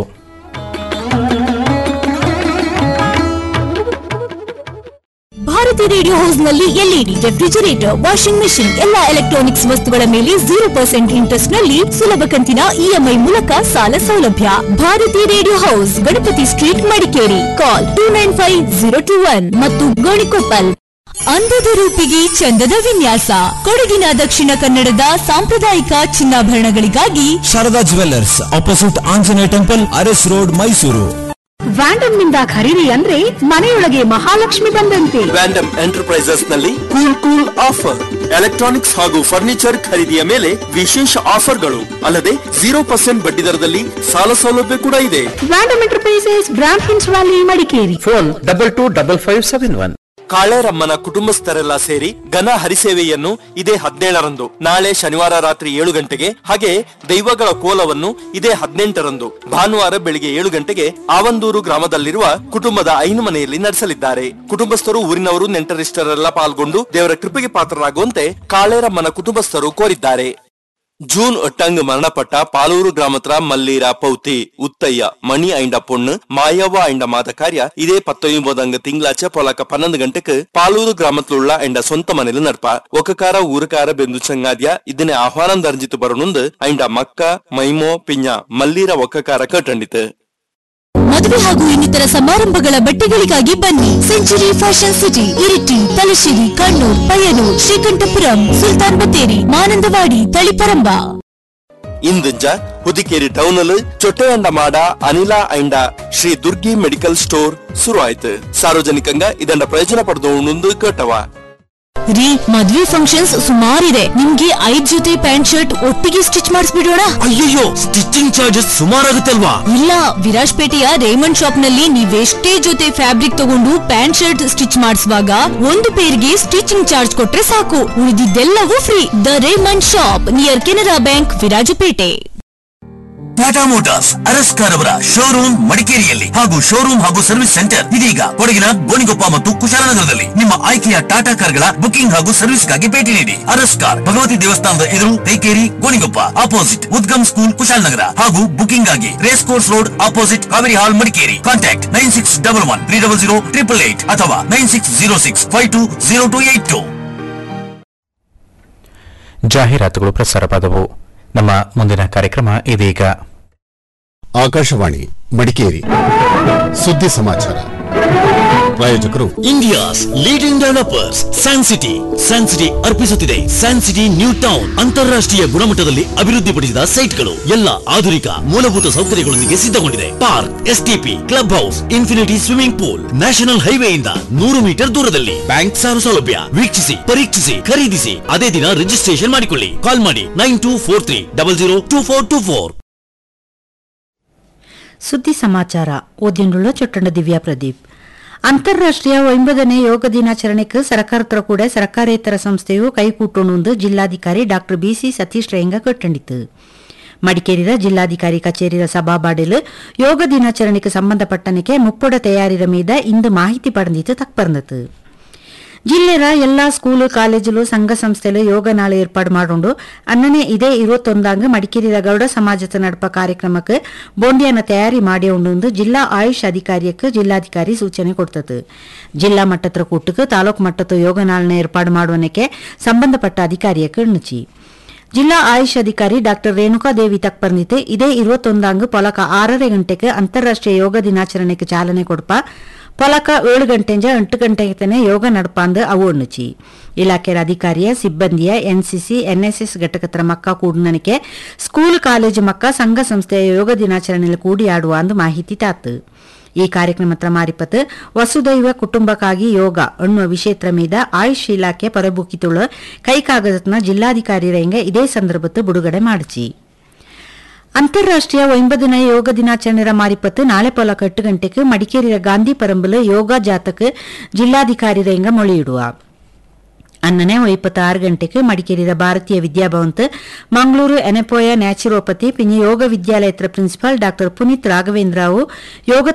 ಭಾರತಿ ರೇಡಿಯೋ ಹೌಸ್ ನಲ್ಲಿ ಎಲ್ಇಡಿ ರೆಫ್ರಿಜರೇಟರ್ ವಾಷಿಂಗ್ ಮೆಷಿನ್ ಎಲ್ಲಾ ಎಲೆಕ್ಟ್ರಾನಿಕ್ಸ್ ವಸ್ತುಗಳ ಮೇಲೆ ಜೀರೋ ಪರ್ಸೆಂಟ್ ಇಂಟ್ರೆಸ್ಟ್ ನಲ್ಲಿ ಸುಲಭ ಕಂತಿನ ಇಎಂಐ ಮೂಲಕ ಸಾಲ ಸೌಲಭ್ಯ Bharathi radio house Ganapathi street Madikeri call two nine five zero two one ಮತ್ತು ಗೋಣಿಕೊಪ್ಪಲ್ ಅಂದದ ರೂಪಿಗೆ ಚಂದದ ವಿನ್ಯಾಸ ಕೊಡಗಿನ ದಕ್ಷಿಣ ಕನ್ನಡದ ಸಾಂಪ್ರದಾಯಿಕ ಚಿನ್ನಾಭರಣಗಳಿಗಾಗಿ Sharada jewellers opposite Anjaneya temple Aras road Mysuru Vandam ನಿಂದ ಖರೀದಿ ಅಂದ್ರೆ ಮನೆಯೊಳಗೆ ಮಹಾಲಕ್ಷ್ಮಿ ಬಂದಂತೆ ವ್ಯಾಂಡಮ್ ಎಂಟರ್ಪ್ರೈಸಸ್ ನಲ್ಲಿ ಕೂಲ್ ಕೂಲ್ ಆಫರ್ ಎಲೆಕ್ಟ್ರಾನಿಕ್ಸ್ ಹಾಗೂ ಫರ್ನಿಚರ್ ಖರೀದಿಯ ಮೇಲೆ ವಿಶೇಷ ಆಫರ್ಗಳು ಅಲ್ಲದೆ ಜೀರೋ ಪರ್ಸೆಂಟ್ ಬಡ್ಡಿ ದರದಲ್ಲಿ ಸಾಲ ಸೌಲಭ್ಯ ಕೂಡ ಇದೆ ವ್ಯಾಂಡಮ್ ಎಂಟರ್ಪ್ರೈಸಸ್ ಬ್ರಾಂಡ್ ಹಿನ್ಸ್ valley Madikeri phone double two double five seven one ಕಾಳೇರಮ್ಮನ ಕುಟುಂಬಸ್ಥರೆಲ್ಲ ಸೇರಿ ಘನ ಹರಿಸೇವೆಯನ್ನು ಇದೇ ಹದಿನೇಳರಂದು ನಾಳೆ ಶನಿವಾರ ರಾತ್ರಿ ಏಳು ಗಂಟೆಗೆ ಹಾಗೆ ದೈವಗಳ ಕೋಲವನ್ನು ಇದೇ ಹದಿನೆಂಟರಂದು ಭಾನುವಾರ ಬೆಳಿಗ್ಗೆ ಏಳು ಗಂಟೆಗೆ ಆವಂದೂರು ಗ್ರಾಮದಲ್ಲಿರುವ ಕುಟುಂಬದ ಐನು ಮನೆಯಲ್ಲಿ ನಡೆಸಲಿದ್ದಾರೆ ಕುಟುಂಬಸ್ಥರು ಊರಿನವರು ನೆಂಟರಿಷ್ಟರೆಲ್ಲ ಪಾಲ್ಗೊಂಡು ದೇವರ ಕೃಪೆಗೆ ಪಾತ್ರರಾಗುವಂತೆ ಕಾಳೇರಮ್ಮನ ಕುಟುಂಬಸ್ಥರು ಕೋರಿದ್ದಾರೆ ಜೂನ್ ಒಟ್ಟಂಗ್ ಮರಣಪಟ್ಟ ಪಾಲೂರು ಗ್ರಾಮತ್ರ ಮಲ್ಲೀರ ಪೌತಿ ಉತ್ತಯ್ಯ ಮಣಿ ಐಂಡ பொண்ணு மாயவா ஐண்ட மாத காரிய இதே பத்தொன்பதாங்க திங்களாச்ச பொலக்க பன்னெண்டு గంటకు పాలూరు గ్రామత్లుள்ள ఎండ సొంత మనలు నడప ఒకకార ఊరకార బెందు చంగాద్య ಇದನ್ನೇ ಆಹ್ವಾನ ಧರ್ಜಿತು ಬರನುಂದು ಐಂಡ ಮಕ್ಕ ಮೈಮೋ ಪಿಂಜ ಮಲ್ಲೀರ ಒಕ್ಕಕಾರ ಕಟ್ಟಂಡಿತು ಮದುವೆ ಹಾಗೂ ಇನ್ನಿತರ ಸಮಾರಂಭಗಳ ಬಟ್ಟೆಗಳಿಗಾಗಿ ಬನ್ನಿ century fashion city Iritty Thalassery Kannur Payyanur Sreekandapuram Sultan Bathery Mananthavady Taliparamba ಇಂದಿಂಜ ಹುದಿಕೇರಿ ಟೌನಲ್ ಚೊಟ್ಟೆಯಂಡ ಮಾಡ ಅನಿಲ ಐಂಡ ಶ್ರೀ ದುರ್ಗಿ ಮೆಡಿಕಲ್ ಸ್ಟೋರ್ ಶುರು ಆಯ್ತು ಸಾರ್ವಜನಿಕಂಗ ಇದನ್ನ ಪ್ರಯೋಜನ ಪಡೆದು ಕೇಟವ ರೀ ಮದ್ವೆ ಫಂಕ್ಷನ್ಸ್ ಸುಮಾರಿದೆ ನಿಮ್ಗೆ ಐದ್ ಜೊತೆ ಪ್ಯಾಂಟ್ ಶರ್ಟ್ ಒಟ್ಟಿಗೆ ಸ್ಟಿಚ್ ಮಾಡಿಸ್ಬಿಡೋಣ ಅಯ್ಯಯ್ಯೋ ಸ್ಟಿಚಿಂಗ್ ಚಾರ್ಜಸ್ ಸುಮಾರಾಗುತ್ತೆ ಅಲ್ವಾ ಇಲ್ಲ ವಿರಾಜ್ಪೇಟೆಯ ರೇಮಂಡ್ ಶಾಪ್ ನಲ್ಲಿ ನೀವೆಷ್ಟೇ ಜೊತೆ ಫ್ಯಾಬ್ರಿಕ್ ತಗೊಂಡು ಪ್ಯಾಂಟ್ ಶರ್ಟ್ ಸ್ಟಿಚ್ ಮಾಡಿಸುವಾಗ ಒಂದು ಪೇರ್ಗೆ ಸ್ಟಿಚಿಂಗ್ ಚಾರ್ಜ್ ಕೊಟ್ರೆ ಸಾಕು ಉಳಿದಿದ್ದೆಲ್ಲವೂ free the Raymond shop near Canara bank Virajpet Tata motors ಅರಸ್ಕಾರ್ ಅವರ ಶೋರೂಮ್ ಮಡಿಕೇರಿಯಲ್ಲಿ ಹಾಗೂ ಶೋರೂಮ್ ಹಾಗೂ ಸರ್ವಿಸ್ ಸೆಂಟರ್ ಇದೀಗ ಕೊಡಗಿನ ಗೋಣಿಗೊಪ್ಪ ಮತ್ತು ಕುಶಾಲನಗರದಲ್ಲಿ ನಿಮ್ಮ ಆಯ್ಕೆಯ ಟಾಟಾ ಕಾರ್ಗಳ ಬುಕಿಂಗ್ ಹಾಗೂ ಸರ್ವಿಸ್ಗಾಗಿ ಭೇಟಿ ನೀಡಿ ಅರಸ್ಕಾರ್ ಭಗವತಿ ದೇವಸ್ಥಾನದ ಎದುರು ತೈಕೇರಿ ಗೋಣಿಗೊಪ್ಪ ಆಪೋಸಿಟ್ ಉದ್ಗಮ್ ಸ್ಕೂಲ್ ಕುಶಾಲನಗರ ಹಾಗೂ ಬುಕಿಂಗ್ ಆಗಿ race course road opposite Kaveri hall Madikeri contact nine six double one three double zero triple eight ಅಥವಾ nine six zero six five two zero two eight two ಜಾಹೀರಾತುಗಳು ಪ್ರಸಾರವಾದವು ನಮ್ಮ ಮುಂದಿನ ಕಾರ್ಯಕ್ರಮ ಇದೀಗ ಆಕಾಶವಾಣಿ ಮಡಿಕೇರಿ ಸುದ್ದಿ ಸಮಾಚಾರ ಪ್ರಾಯೋಜಕರು India's leading developers San City San City ಅರ್ಪಿಸುತ್ತಿದೆ ಸ್ಯಾನ್ ಸಿಟಿ ನ್ಯೂ ಟೌನ್ ಅಂತಾರಾಷ್ಟ್ರೀಯ ಗುಣಮಟ್ಟದಲ್ಲಿ ಅಭಿವೃದ್ಧಿಪಡಿಸಿದ ಸೈಟ್ಗಳು ಎಲ್ಲ ಆಧುನಿಕ ಮೂಲಭೂತ ಸೌಕರ್ಯಗಳೊಂದಿಗೆ ಸಿದ್ಧಗೊಂಡಿದೆ park STP club house infinity swimming pool national ಹೈವೇಯಿಂದ ನೂರು ಮೀಟರ್ ದೂರದಲ್ಲಿ ಬ್ಯಾಂಕ್ ಸಾಲ ಸೌಲಭ್ಯ ವೀಕ್ಷಿಸಿ ಪರೀಕ್ಷಿಸಿ ಖರೀದಿಸಿ ಅದೇ ದಿನ ರಿಜಿಸ್ಟ್ರೇಷನ್ ಮಾಡಿಕೊಳ್ಳಿ ಕಾಲ್ ಮಾಡಿ nine two four three double zero two four two four ಸುದ್ದಿ ಸಮಾಚಾರ ಓದಿನುಳ್ಳ ಚೊಟ್ಟಂಡ ದಿವ್ಯಾ ಪ್ರದೀಪ್ ಅಂತಾರಾಷ್ಟ್ರೀಯ ಒಂಬದನೇ ಯೋಗ ದಿನಾಚರಣೆಗೆ ಸರ್ಕಾರತ್ರ ಕೂಡ ಸರ್ಕಾರೇತರ ಸಂಸ್ಥೆಯು ಕೈಕೂಟೋಣು ಜಿಲ್ಲಾಧಿಕಾರಿ ಡಾಕ್ಟರ್ ಬಿಸಿ ಸತೀಶ್ ರೇಂಗ ಕಟ್ಟಂಡಿತು ಮಡಿಕೇರಿಯ ಜಿಲ್ಲಾಧಿಕಾರಿ ಕಚೇರಿಯ ಸಭಾಬಾಡಿಲು ಯೋಗ ದಿನಾಚರಣೆಗೆ ಸಂಬಂಧಪಟ್ಟನಕ್ಕೆ ಮುಪ್ಪೊಡ ತಯಾರಿರ ಮೀದ ಇಂದು ಮಾಹಿತಿ ಪಡೆದಿತ್ತು ತಕ್ಪರ್ನತು ಜಿಲ್ಲೆಯ ಎಲ್ಲಾ ಸ್ಕೂಲು ಕಾಲೇಜುಲು ಸಂಘ ಸಂಸ್ಥೆಲು ಯೋಗ ನಾಳೆ ಏರ್ಪಾಡು ಮಾಡೋಂಡು ಅನ್ನನೆ ಇದೇ ಇರುವತ್ತೊಂದಾಂಗ ಮಡಿಕೇರಿಯ ಗೌಡ ಸಮಾಜದ ನಡಪ ಕಾರ್ಯಕ್ರಮಕ್ಕೆ ಬೋಂಡಿಯನ್ನ ತಯಾರಿ ಮಾಡಿಯೋಂಡು ಜಿಲ್ಲಾ ಆಯುಷ್ ಅಧಿಕಾರಿಯಕ್ಕೆ ಜಿಲ್ಲಾಧಿಕಾರಿ ಸೂಚನೆ ಕೊಡ್ತது ಜಿಲ್ಲಾ ಮಟ್ಟದ ಕೂಟಕ್ಕೆ ತಾಲೂಕು ಮಟ್ಟದ ಯೋಗ ನಾಳನ್ನ ಏರ್ಪಾಡು ಮಾಡುವನಕ್ಕೆ ಸಂಬಂಧಪಟ್ಟ ಅಧಿಕಾರಿಯಕ್ಕೆ ಎಣ್ಣುಚಿ ಜಿಲ್ಲಾ ಆಯುಷ್ ಅಧಿಕಾರಿ ಡಾಕ್ಟರ್ ರೇಣುಕಾದೇವಿ ತಕ್ಪರ್ನಿತೆ ಇದೇ ಇರುವತ್ತೊಂದಾಂಗ ಪೊಲಕ ಆರரை ಗಂಟೆಗೆ ಅಂತಾರಾಷ್ಟ್ರೀಯ ಯೋಗ ದಿನಾಚರಣೆಗೆ ಚಾಲನೆ ಕೊಡ್ಪ ಪೊಲಕ ಏಳು ಗಂಟೆಂಜ ಎಂಟು ಗಂಟೆಗೆ ತನೆ ಯೋಗ ನಡಪಾಂದು ಅವು ಒಣ್ಣುಚಿ ಇಲಾಖೆಯ ಅಧಿಕಾರಿಯ ಸಿಬ್ಬಂದಿಯ ಎನ್ಸಿಸಿ ಎನ್ಎಸ್ಎಸ್ ಘಟಕತರ ಮಕ್ಕ ಕೂಡನನಿಕೆ ಸ್ಕೂಲ್ ಕಾಲೇಜು ಮಕ್ಕ ಸಂಘ ಸಂಸ್ಥೆಯ ಯೋಗ ದಿನಾಚರಣೆಯಲ್ಲಿ ಕೂಡಿ ಆಡುವ ಅಂದು ಮಾಹಿತಿ ತಾತು ಈ ಕಾರ್ಯಕ್ರಮದ ಮಾರಿಪತ್ ವಸುದೈವ ಕುಟುಂಬಕ್ಕಾಗಿ ಯೋಗ ಅನ್ನುವ ವಿಷಯತ್ರ ಮೀದ ಆಯುಷ್ ಇಲಾಖೆ ಪರಬುಕ್ಕಿತುಳು ಕೈಕಾಗದತ್ನ ಜಿಲ್ಲಾಧಿಕಾರಿ ರೇಂಗ ಇದೇ ಸಂದರ್ಭದ ಬಿಡುಗಡೆ ಮಾಡಿಸಿ ಅಂತಾರಾಷ್ಟ್ರೀಯ ಒಂಬದನೇ ಯೋಗ ದಿನಾಚರಣೆ ಮಾರಿಪತ್ತು ನಾಳೆ ಪೊಲಕ ಎಟ್ಟು ಗಂಟೆಗೆ ಮಡಿಕೇರಿಯ ಗಾಂಧಿ ಪರಂಬಲು ಯೋಗ ಜಾತಕ ಜಿಲ್ಲಾಧಿಕಾರಿ ರೇಂಗ ಮೊಳೆಯಿಡುವ ಅನ್ನನೆ ಇಪ್ಪತ್ತಾರು ಗಂಟೆಗೆ ಮಡಿಕೇರಿಯ ಭಾರತೀಯ ವಿದ್ಯಾಭವಂತ್ ಮಂಗಳೂರು ಎನೆಪೋಯ ನ್ಯಾಚುರೋಪತಿ ಪಿಂಜ ಯೋಗ ವಿದ್ಯಾಲಯದ ಪ್ರಿನ್ಸಿಪಾಲ್ ಡಾ ಪುನೀತ್ ರಾಘವೇಂದ್ರವು ಯೋಗ